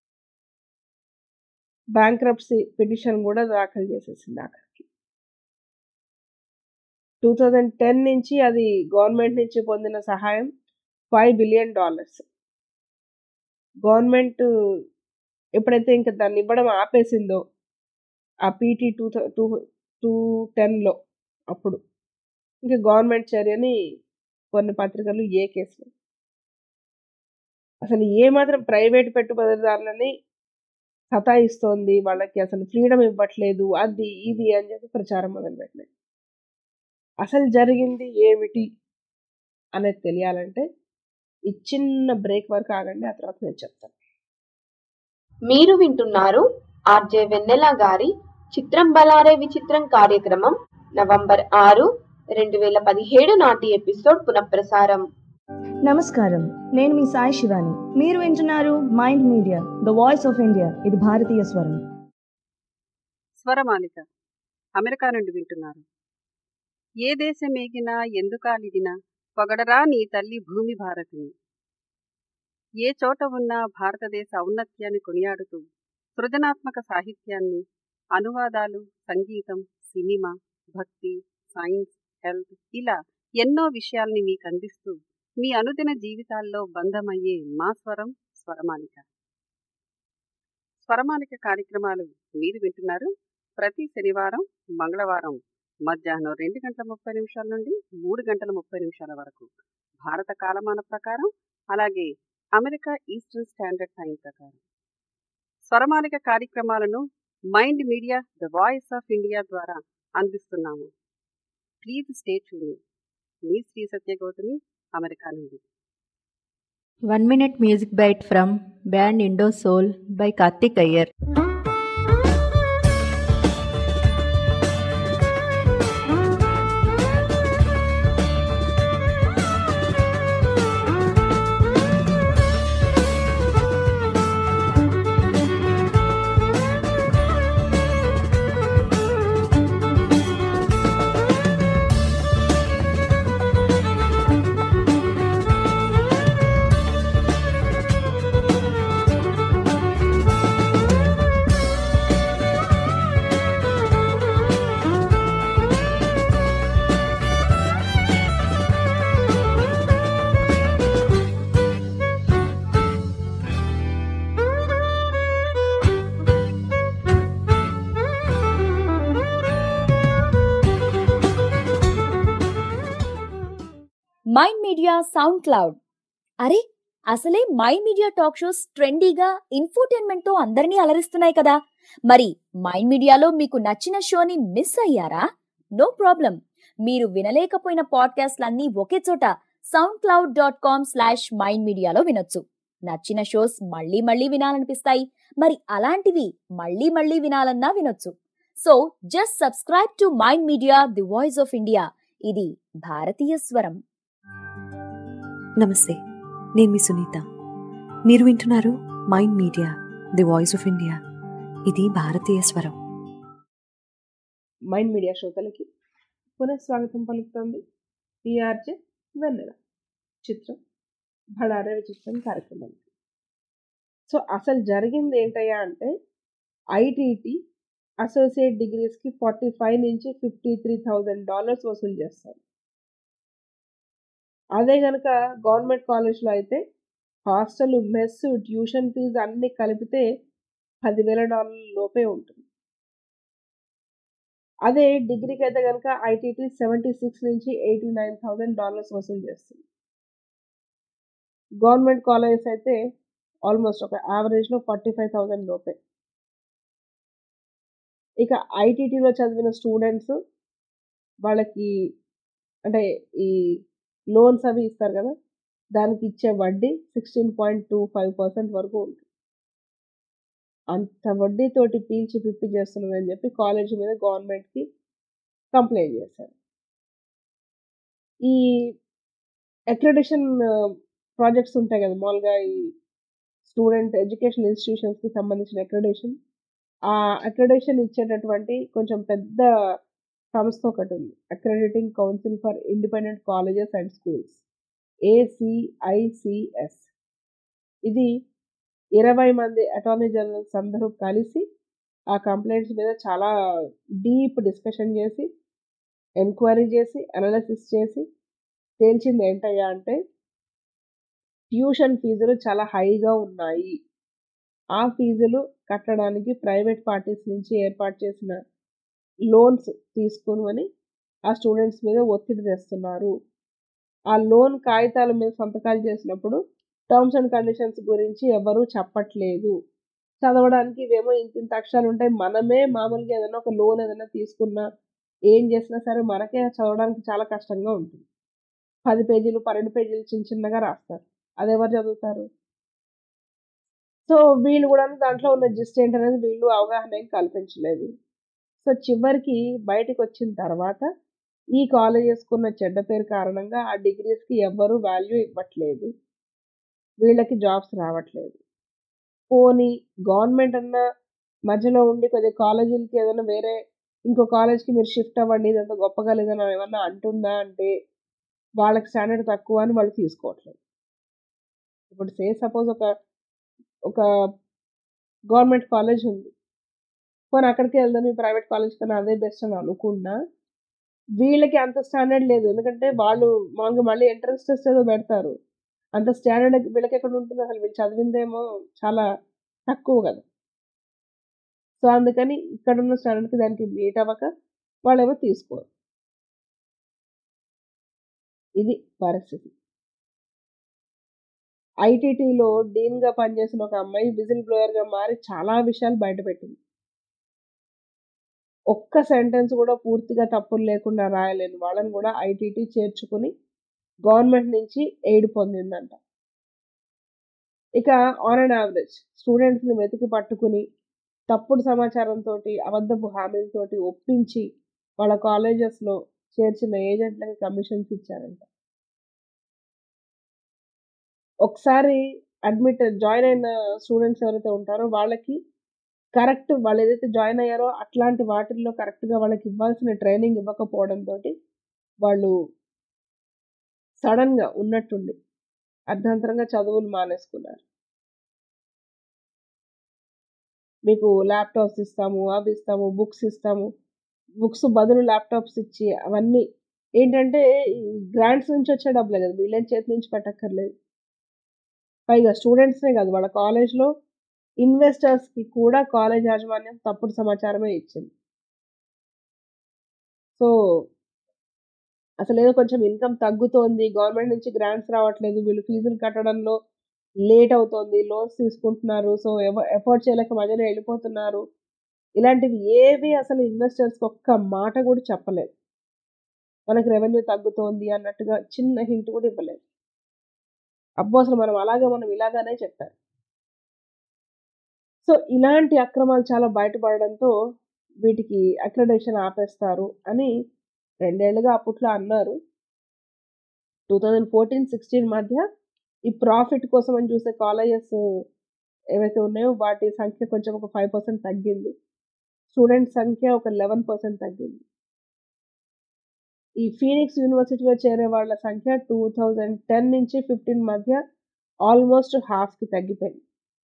బ్యాంక్రప్సీ పిటిషన్ కూడా దాఖలు చేసేసింది ఆఖరికి టూ థౌజండ్ టెన్ నుంచి అది గవర్నమెంట్ నుంచి పొందిన సహాయం ఫైవ్ బిలియన్ డాలర్స్ గవర్నమెంట్ ఎప్పుడైతే ఇంకా దాన్ని ఇవ్వడం ఆపేసిందో ఆ పీటీ టూ టూ టూ టెన్లో అప్పుడు ఇంకా గవర్నమెంట్ చర్యని కొన్ని పత్రికలు ఏ కేసులు అసలు ఏ మాత్రం ప్రైవేట్ పెట్టుబడిదారులని సతాయిస్తోంది వాళ్ళకి అసలు ఫ్రీడమ్ ఇవ్వట్లేదు అది ఇది అని చెప్పి ప్రచారం మొదలుపెట్టినాయి అసలు జరిగింది ఏమిటి అనేది తెలియాలంటే ఈ చిన్న బ్రేక్ వరకు ఆగండి ఆ తర్వాత నేను చెప్తాను
మీరు వింటున్నారు ఆర్జే వెన్నెల గారి చిత్రం బలారే విచిత్రం కార్యక్రమం నవంబర్ ఆరు రెండు వేల పదిహేడు నాటి ఎపిసోడ్ పునఃప్రసారం
నమస్కారం నేను మీ సాయి శివాని మీరు వింటున్నారు Mind Media the voice of India ఇది భారతీయ స్వరం
స్వరమాలిక అమెరికా నుండి వింటున్నారు ఏ దేశమేగినా ఎందుకాలిదినా పొగడరా నీ తల్లి భూమి భారతిని ఏ చోట ఉన్నా భారతదేశ ఔన్నత్యాన్ని కొనియాడుతూ సృజనాత్మక సాహిత్యాన్ని అనువాదాలు సంగీతం సినిమా భక్తి సైన్స్ హెల్త్ ఇలా ఎన్నో విషయాల్ని మీకు అందిస్తూ మీ అనుదిన జీవితాల్లో బంధమయ్యే మా స్వరం స్వరమాలిక స్వరమాలిక కార్యక్రమాలు మీరు వింటున్నారు ప్రతి శనివారం మంగళవారం మధ్యాహ్నం రెండు గంటల ముప్పై నిమిషాల నుండి మూడు గంటల ముప్పై నిమిషాల వరకు భారత కాలమాన ప్రకారం అలాగే అమెరికా ఈస్టర్న్ స్టాండర్డ్ టైం ప్రకారం స్వరమాలిక కార్యక్రమాలను Mind Media the voice of India ద్వారా అందిస్తున్నాము ప్లీజ్ స్టే ట్యూన్ మీ శ్రీ సత్యగౌతమి అమెరికా నుండి
one minute music bite from band Indo Soul by Karthik Iyer
Mind Media SoundCloud అరే అసలే మైండ్ మీడియా టాక్ షోస్ ట్రెండీగా ఇన్ఫోటైన్మెంట్ తో అందరినీ అలరిస్తున్నాయి కదా మరి మైండ్ మీడియాలో మీకు నచ్చిన షోని మిస్ అయ్యారా నో ప్రాబ్లం మీరు వినలేకపోయిన పాడ్కాస్ట్లన్నీ ఒకే చోట SoundCloud dot com slash Mind మీడియాలో వినొచ్చు నచ్చిన షోస్ మళ్ళీ మళ్ళీ వినాలనిపిస్తాయి మరి అలాంటివి మళ్ళీ మళ్ళీ వినాలన్నా వినొచ్చు so just subscribe to Mind Media the voice of India ఇది భారతీయ స్వరం
నమస్తే నేను మీ సునీత మీరు వింటున్నారు Mind Media the voice of India ఇది భారతీయ స్వరం
మైండ్ మీడియా శ్రోతలకి పునఃస్వాగతం పలుకుతోంది పిఆర్జే వెన్నెల చిత్రం భడారే చిత్రం కార్యక్రమానికి సో అసలు జరిగింది ఏంటయ్యా అంటే ఐటీటీ అసోసియేట్ డిగ్రీస్కి ఫార్టీ ఫైవ్ నుంచి ఫిఫ్టీ త్రీ థౌజండ్ డాలర్స్ వసూలు చేస్తారు అదే కనుక గవర్నమెంట్ కాలేజ్లో అయితే హాస్టల్ మెస్ ట్యూషన్ ఫీజు అన్నీ కలిపితే పదివేల డాలర్ల లోపే ఉంటుంది అదే డిగ్రీకి అయితే కనుక ఐటీటీ సెవెంటీ సిక్స్ నుంచి ఎయిటీ నైన్ థౌజండ్ డాలర్స్ వసూలు చేస్తుంది గవర్నమెంట్ కాలేజెస్ అయితే ఆల్మోస్ట్ ఒక యావరేజ్లో ఫార్టీ ఫైవ్ థౌజండ్ లోపే ఇక ఐటీటీలో చదివిన స్టూడెంట్స్ వాళ్ళకి అంటే ఈ లోన్స్ అవి ఇస్తారు కదా దానికి ఇచ్చే వడ్డీ sixteen point two five percent వరకు ఉంటుంది అంత వడ్డీతోటి పీల్చి పిప్పి చేస్తున్నదని చెప్పి కాలేజ్ మీద గవర్నమెంట్కి కంప్లైంట్ చేశారు ఈ అక్రెడిషన్ ప్రాజెక్ట్స్ ఉంటాయి కదా మామూలుగా ఈ స్టూడెంట్ ఎడ్యుకేషన్ ఇన్స్టిట్యూషన్స్కి సంబంధించిన అక్రెడిషన్ ఆ అక్రెడిషన్ ఇచ్చేటటువంటి కొంచెం పెద్ద సంస్థ ఒకటి ఉంది Accrediting Council for Independent Colleges and Schools ACICS ఇది ఇరవై మంది అటార్నీ జనరల్స్ అందరూ కలిసి ఆ కంప్లైంట్స్ మీద చాలా డీప్ డిస్కషన్ చేసి ఎంక్వైరీ చేసి అనాలిసిస్ చేసి తేల్చింది ఏంటయ్యా అంటే ట్యూషన్ ఫీజులు చాలా హైగా ఉన్నాయి ఆ ఫీజులు కట్టడానికి ప్రైవేట్ పార్టీస్ నుంచి ఏర్పాటు చేసిన లోన్స్ తీసుకుని ఆ స్టూడెంట్స్ మీద ఒత్తిడి తెస్తున్నారు ఆ లోన్ కాగితాల మీద సంతకాలు చేసినప్పుడు టర్మ్స్ అండ్ కండిషన్స్ గురించి ఎవరూ చెప్పట్లేదు చదవడానికి ఇవేమో ఇంత ఇంత అక్షరాలు ఉంటాయి మనమే మామూలుగా ఏదైనా ఒక లోన్ ఏదైనా తీసుకున్నా ఏం చేసినా సరే మనకే చదవడానికి చాలా కష్టంగా ఉంటుంది పది పేజీలు పన్నెండు పేజీలు చిన్న చిన్నగా రాస్తారు అది ఎవరు చదువుతారు సో వీళ్ళు కూడా దాంట్లో ఉన్న జిస్ట్ ఏంటనేది వీళ్ళు అవగాహన ఏం కల్పించలేదు సో చివరికి బయటికి వచ్చిన తర్వాత ఈ కాలేజెస్కున్న చెడ్డ పేరు కారణంగా ఆ డిగ్రీస్కి ఎవ్వరూ వాల్యూ ఇవ్వట్లేదు వీళ్ళకి జాబ్స్ రావట్లేదు పోనీ గవర్నమెంట్ అన్న మధ్యలో ఉండి కొద్దిగా కాలేజీలకి ఏదైనా వేరే ఇంకో కాలేజ్కి మీరు షిఫ్ట్ అవ్వండి ఇదంతా గొప్పగా లేదని ఏమన్నా అంటుందా అంటే వాళ్ళకి స్టాండర్డ్ తక్కువ అని వాళ్ళు తీసుకోవట్లేదు ఇప్పుడు సే సపోజ్ ఒక ఒక గవర్నమెంట్ కాలేజ్ ఉంది పోనీ అక్కడికి వెళ్దాం ఈ ప్రైవేట్ కాలేజ్ కన్నా అదే బెస్ట్ అని అనుకున్నా వీళ్ళకి అంత స్టాండర్డ్ లేదు ఎందుకంటే వాళ్ళు మామూలుగా మళ్ళీ ఎంట్రన్స్ టెస్ట్ ఏదో పెడతారు అంత స్టాండర్డ్ వీళ్ళకి ఎక్కడ ఉంటుంది అసలు వీళ్ళు చదివిందేమో చాలా తక్కువ కదా సో అందుకని ఇక్కడ ఉన్న స్టాండర్డ్కి దానికి మీట్ అవ్వక వాళ్ళేమో తీసుకోరు ఇది పరిస్థితి ఐటీటీలో డీన్గా పనిచేసిన ఒక అమ్మాయి విజిల్ బ్లోయర్గా మారి చాలా విషయాలు బయటపెట్టింది ఒక్క సెంటెన్స్ కూడా పూర్తిగా తప్పులు లేకుండా రాయలేని వాళ్ళని కూడా ఐటీటీ చేర్చుకుని గవర్నమెంట్ నుంచి ఎయిడ్ పొందిందంట ఇక ఆన్ అండ్ యావరేజ్ స్టూడెంట్స్ని వెతికి పట్టుకుని తప్పుడు సమాచారంతో అబద్ధపు హామీలతోటి ఒప్పించి వాళ్ళ కాలేజెస్లో చేర్చిన ఏజెంట్లకి కమిషన్స్ ఇచ్చారంట ఒకసారి అడ్మిట్ జాయిన్ అయిన స్టూడెంట్స్ ఎవరైతే ఉంటారో వాళ్ళకి కరెక్ట్ వాళ్ళు ఏదైతే జాయిన్ అయ్యారో అట్లాంటి వాటిల్లో కరెక్ట్గా వాళ్ళకి ఇవ్వాల్సిన ట్రైనింగ్ ఇవ్వకపోవడంతో వాళ్ళు సడన్గా ఉన్నట్టుండి అర్ధాంతరంగా చదువులు మానేసుకున్నారు మీకు ల్యాప్టాప్స్ ఇస్తాము అవి ఇస్తాము బుక్స్ ఇస్తాము బుక్స్ బదులు ల్యాప్టాప్స్ ఇచ్చి అవన్నీ ఏంటంటే గ్రాంట్స్ నుంచి వచ్చే డబ్బులే కదా వీళ్ళేం చేతి నుంచి పెట్టక్కర్లేదు పైగా స్టూడెంట్స్నే కాదు వాళ్ళ కాలేజ్లో ఇన్వెస్టర్స్కి కూడా కాలేజ్ యాజమాన్యం తప్పుడు సమాచారమే ఇచ్చింది సో అసలు ఏదో కొంచెం ఇన్కమ్ తగ్గుతోంది గవర్నమెంట్ నుంచి గ్రాంట్స్ రావట్లేదు వీళ్ళు ఫీజులు కట్టడంలో లేట్ అవుతోంది లోన్స్ తీసుకుంటున్నారు సో ఎఫోర్డ్ చేయలేక మధ్యలో వెళ్ళిపోతున్నారు ఇలాంటివి ఏవి అసలు ఇన్వెస్టర్స్కి ఒక్క మాట కూడా చెప్పలేదు మనకి రెవెన్యూ తగ్గుతోంది అన్నట్టుగా చిన్న హింట్ కూడా ఇవ్వలేదు అబ్బో అసలు మనం అలాగే మనం ఇలాగానే చెప్పారు సో ఇలాంటి అక్రమాలు చాలా బయటపడడంతో వీటికి అక్రెడేషన్ ఆపేస్తారు అని రెండేళ్లుగా అప్పట్లో అన్నారు టూ థౌజండ్ ఫోర్టీన్ సిక్స్టీన్ మధ్య ఈ ప్రాఫిట్ కోసం అని చూసే కాలేజెస్ ఏవైతే ఉన్నాయో వాటి సంఖ్య కొంచెం ఒక ఫైవ్ పర్సెంట్ తగ్గింది స్టూడెంట్ సంఖ్య ఒక లెవెన్ పర్సెంట్ తగ్గింది ఈ ఫీనిక్స్ యూనివర్సిటీలో చేరే వాళ్ళ సంఖ్య టూ థౌజండ్ టెన్ నుంచి ఫిఫ్టీన్ మధ్య ఆల్మోస్ట్ హాఫ్కి తగ్గిపోయింది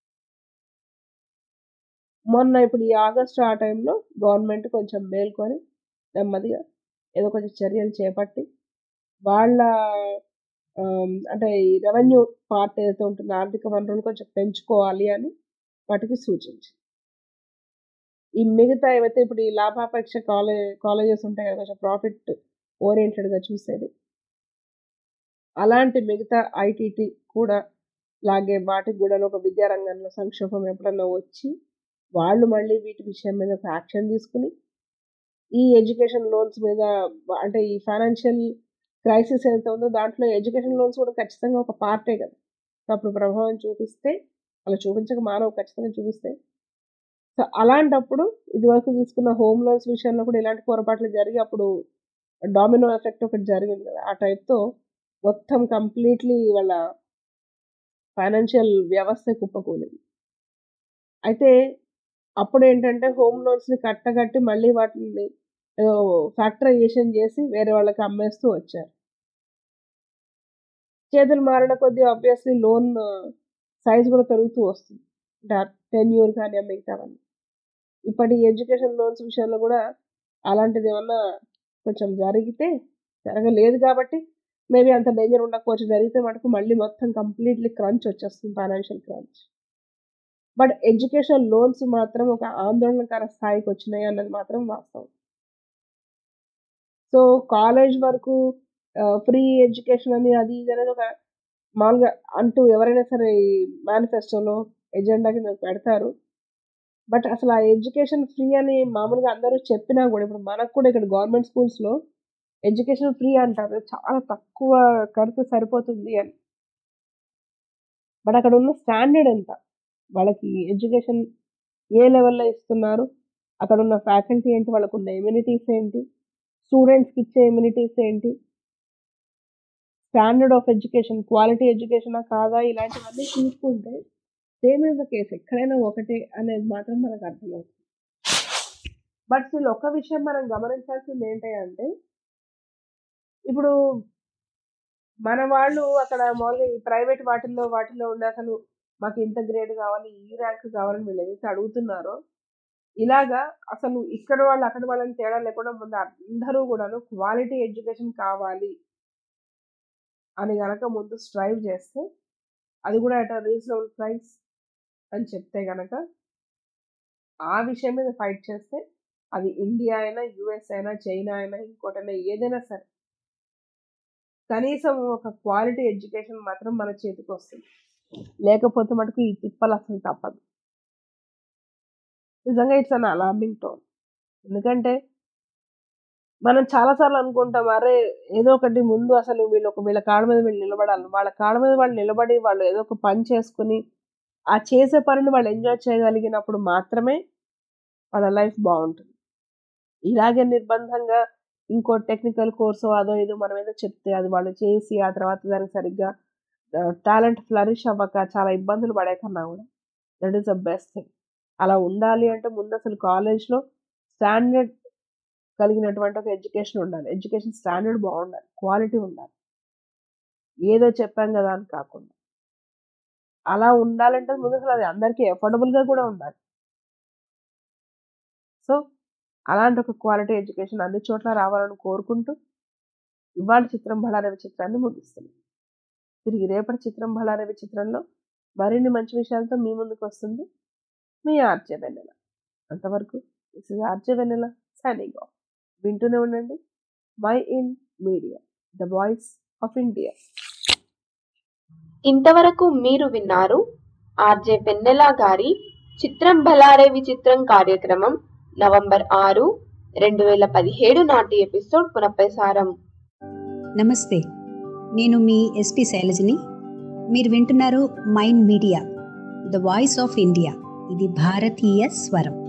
మొన్న ఇప్పుడు ఈ ఆగస్టు ఆ టైంలో గవర్నమెంట్ కొంచెం మేల్కొని నెమ్మదిగా ఏదో కొంచెం చర్యలు చేపట్టి వాళ్ళ అంటే ఈ రెవెన్యూ పార్ట్ ఏదైతే ఉంటుందో ఆర్థిక వనరులు కొంచెం పెంచుకోవాలి అని వాటికి సూచించింది ఈ మిగతా ఏవైతే ఇప్పుడు ఈ లాభాపేక్ష కాలేజ్ కాలేజెస్ ఉంటాయి కదా కొంచెం ప్రాఫిట్ ఓరియంటెడ్గా చూసేది అలాంటి మిగతా ఐటీటీ కూడా లాగే వాటికి కూడా ఒక విద్యారంగంలో సంక్షోభం ఎప్పుడన్నా వచ్చి వాళ్ళు మళ్ళీ వీటి విషయం మీద ఒక యాక్షన్ తీసుకుని ఈ ఎడ్యుకేషన్ లోన్స్ మీద అంటే ఈ ఫైనాన్షియల్ క్రైసిస్ ఏదైతే ఉందో దాంట్లో ఎడ్యుకేషన్ లోన్స్ కూడా ఖచ్చితంగా ఒక పార్టే కదా అప్పుడు ప్రభావం చూపిస్తే అలా చూపించక మానవ ఖచ్చితంగా చూపిస్తే సో అలాంటప్పుడు ఇదివరకు తీసుకున్న హోమ్ లోన్స్ విషయంలో కూడా ఇలాంటి పొరపాట్లు జరిగి అప్పుడు డామినో ఎఫెక్ట్ ఒకటి జరిగింది కదా ఆ టైప్తో మొత్తం కంప్లీట్లీ వాళ్ళ ఫైనాన్షియల్ వ్యవస్థ కుప్పకూలింది అయితే అప్పుడు ఏంటంటే హోమ్ లోన్స్ని కట్టగట్టి మళ్ళీ వాటిని ఫ్యాక్టరైజేషన్ చేసి వేరే వాళ్ళకి అమ్మేస్తూ వచ్చారు చేతులు మారిన కొద్దీ ఆబ్వియస్లీ లోన్ సైజ్ కూడా పెరుగుతూ వస్తుంది అంటే టెన్ ఇయర్ కానీ మిగతావన్నీ ఇప్పటి ఎడ్యుకేషన్ లోన్స్ విషయంలో కూడా అలాంటిది ఏమన్నా కొంచెం జరిగితే జరగలేదు కాబట్టి మేబీ అంత డేంజర్ ఉండకపోవచ్చు జరిగితే మటుకు మళ్ళీ మొత్తం కంప్లీట్లీ క్రంచ్ వచ్చేస్తుంది financial crunch but education loans మాత్రం ఒక ఆందోళనకర స్థాయికి వచ్చినాయి అన్నది మాత్రం వాస్తవం సో కాలేజ్ వరకు ఫ్రీ ఎడ్యుకేషన్ అని అది ఇది అనేది ఒక మామూలుగా అంటూ ఎవరైనా సరే ఈ మేనిఫెస్టోలో ఎజెండా కింద పెడతారు బట్ అసలు ఆ ఎడ్యుకేషన్ ఫ్రీ అని మామూలుగా అందరూ చెప్పినా కూడా ఇప్పుడు మనకు కూడా ఇక్కడ గవర్నమెంట్ స్కూల్స్లో ఎడ్యుకేషన్ ఫ్రీ అంటారు చాలా తక్కువ ఖర్చు సరిపోతుంది అని బట్ అక్కడ ఉన్న స్టాండర్డ్ ఎంత వాళ్ళకి ఎడ్యుకేషన్ ఏ లెవెల్లో ఇస్తున్నారు అక్కడ ఉన్న ఫ్యాకల్టీ ఏంటి వాళ్ళకు ఉన్న ఇమ్యూనిటీస్ ఏంటి స్టూడెంట్స్కి ఇచ్చే ఇమ్యూనిటీస్ ఏంటి స్టాండర్డ్ ఆఫ్ ఎడ్యుకేషన్ క్వాలిటీ ఎడ్యుకేషనా కాదా ఇలాంటివన్నీ చూసుకుంటే సేమ్ ఇస్ ద కేసు ఎక్కడైనా ఒకటే అనేది మాత్రం మనకు అర్థమవుతుంది బట్ స్టిల్ ఒక విషయం మనం గమనించాల్సింది ఏంటంటే ఇప్పుడు మన వాళ్ళు అక్కడ మామూలుగా ఈ ప్రైవేట్ వాటిల్లో వాటిల్లో ఉండే అసలు మాకు ఇంత గ్రేడ్ కావాలి ఈ ర్యాంక్ కావాలని వీళ్ళు ఏదైతే అడుగుతున్నారో ఇలాగా అసలు ఇక్కడ వాళ్ళు అక్కడ వాళ్ళని తేడా లేకుండా ముందు అందరూ కూడాను క్వాలిటీ ఎడ్యుకేషన్ కావాలి అని గనక ముందు స్ట్రైవ్ చేస్తే అది కూడా అట్ రీజనబుల్ ప్రైస్ అని చెప్తే గనక ఆ విషయం మీద ఫైట్ చేస్తే అది ఇండియా అయినా యుఎస్ అయినా చైనా అయినా ఇంకోటైనా ఏదైనా సరే కనీసం ఒక క్వాలిటీ ఎడ్యుకేషన్ మాత్రం మన చేతికి వస్తుంది లేకపోతే మటుకు ఈ తిప్పలు అసలు తప్పదు నిజంగా ఇట్స్ అన్ అలార్మింగ్ టోన్ ఎందుకంటే మనం చాలాసార్లు అనుకుంటాం అరే ఏదో ఒకటి ముందు అసలు వీళ్ళు ఒక వీళ్ళ కాళ్ళ మీద వీళ్ళు నిలబడాలి వాళ్ళ కాళ్ళ మీద వాళ్ళు నిలబడి వాళ్ళు ఏదో ఒక పని చేసుకుని ఆ చేసే పనిని వాళ్ళు ఎంజాయ్ చేయగలిగినప్పుడు మాత్రమే వాళ్ళ లైఫ్ బాగుంటుంది ఇలాగే నిర్బంధంగా ఇంకో టెక్నికల్ కోర్సు అదో ఏదో మనం ఏదో చెప్తే అది వాళ్ళు చేసి ఆ తర్వాత దానికి సరిగ్గా టాలెంట్ ఫ్లరిష్ అవ్వక చాలా ఇబ్బందులు పడే కన్నా కూడా that is the best thing అలా ఉండాలి అంటే ముందు అసలు కాలేజ్లో స్టాండర్డ్ కలిగినటువంటి ఒక ఎడ్యుకేషన్ ఉండాలి ఎడ్యుకేషన్ స్టాండర్డ్ బాగుండాలి క్వాలిటీ ఉండాలి ఏదో చెప్పాం కదా అని కాకుండా అలా ఉండాలంటే ముందు అసలు అది అందరికీ అఫోర్డబుల్గా కూడా ఉండాలి సో అలాంటి ఒక క్వాలిటీ ఎడ్యుకేషన్ అన్ని చోట్ల రావాలని కోరుకుంటూ ఇవాళ చిత్రం బళారవి చిత్రాన్ని ముగిస్తుంది తిరిగి రేపటి చిత్రం బళారవి చిత్రంలో మరిన్ని మంచి విషయాలతో మీ ముందుకు వస్తుంది మీ ఆర్జే వెన్నెల అంతవరకు this is RJ Vennela signing off వింటూనే ఉండండి Mind Media the voice of India
ఇంతవరకు మీరు విన్నారు ఆర్జే వెన్నెల గారి చిత్రం బలారే విచిత్రం కార్యక్రమం నవంబర్ ఆరు రెండు వేల పదిహేడు నాటి ఎపిసోడ్ పునఃప్రసారం
నమస్తే నేను మీ ఎస్పి శైలజని మీరు వింటున్నారు Mind Media the voice of India ఇది భారతీయ స్వరం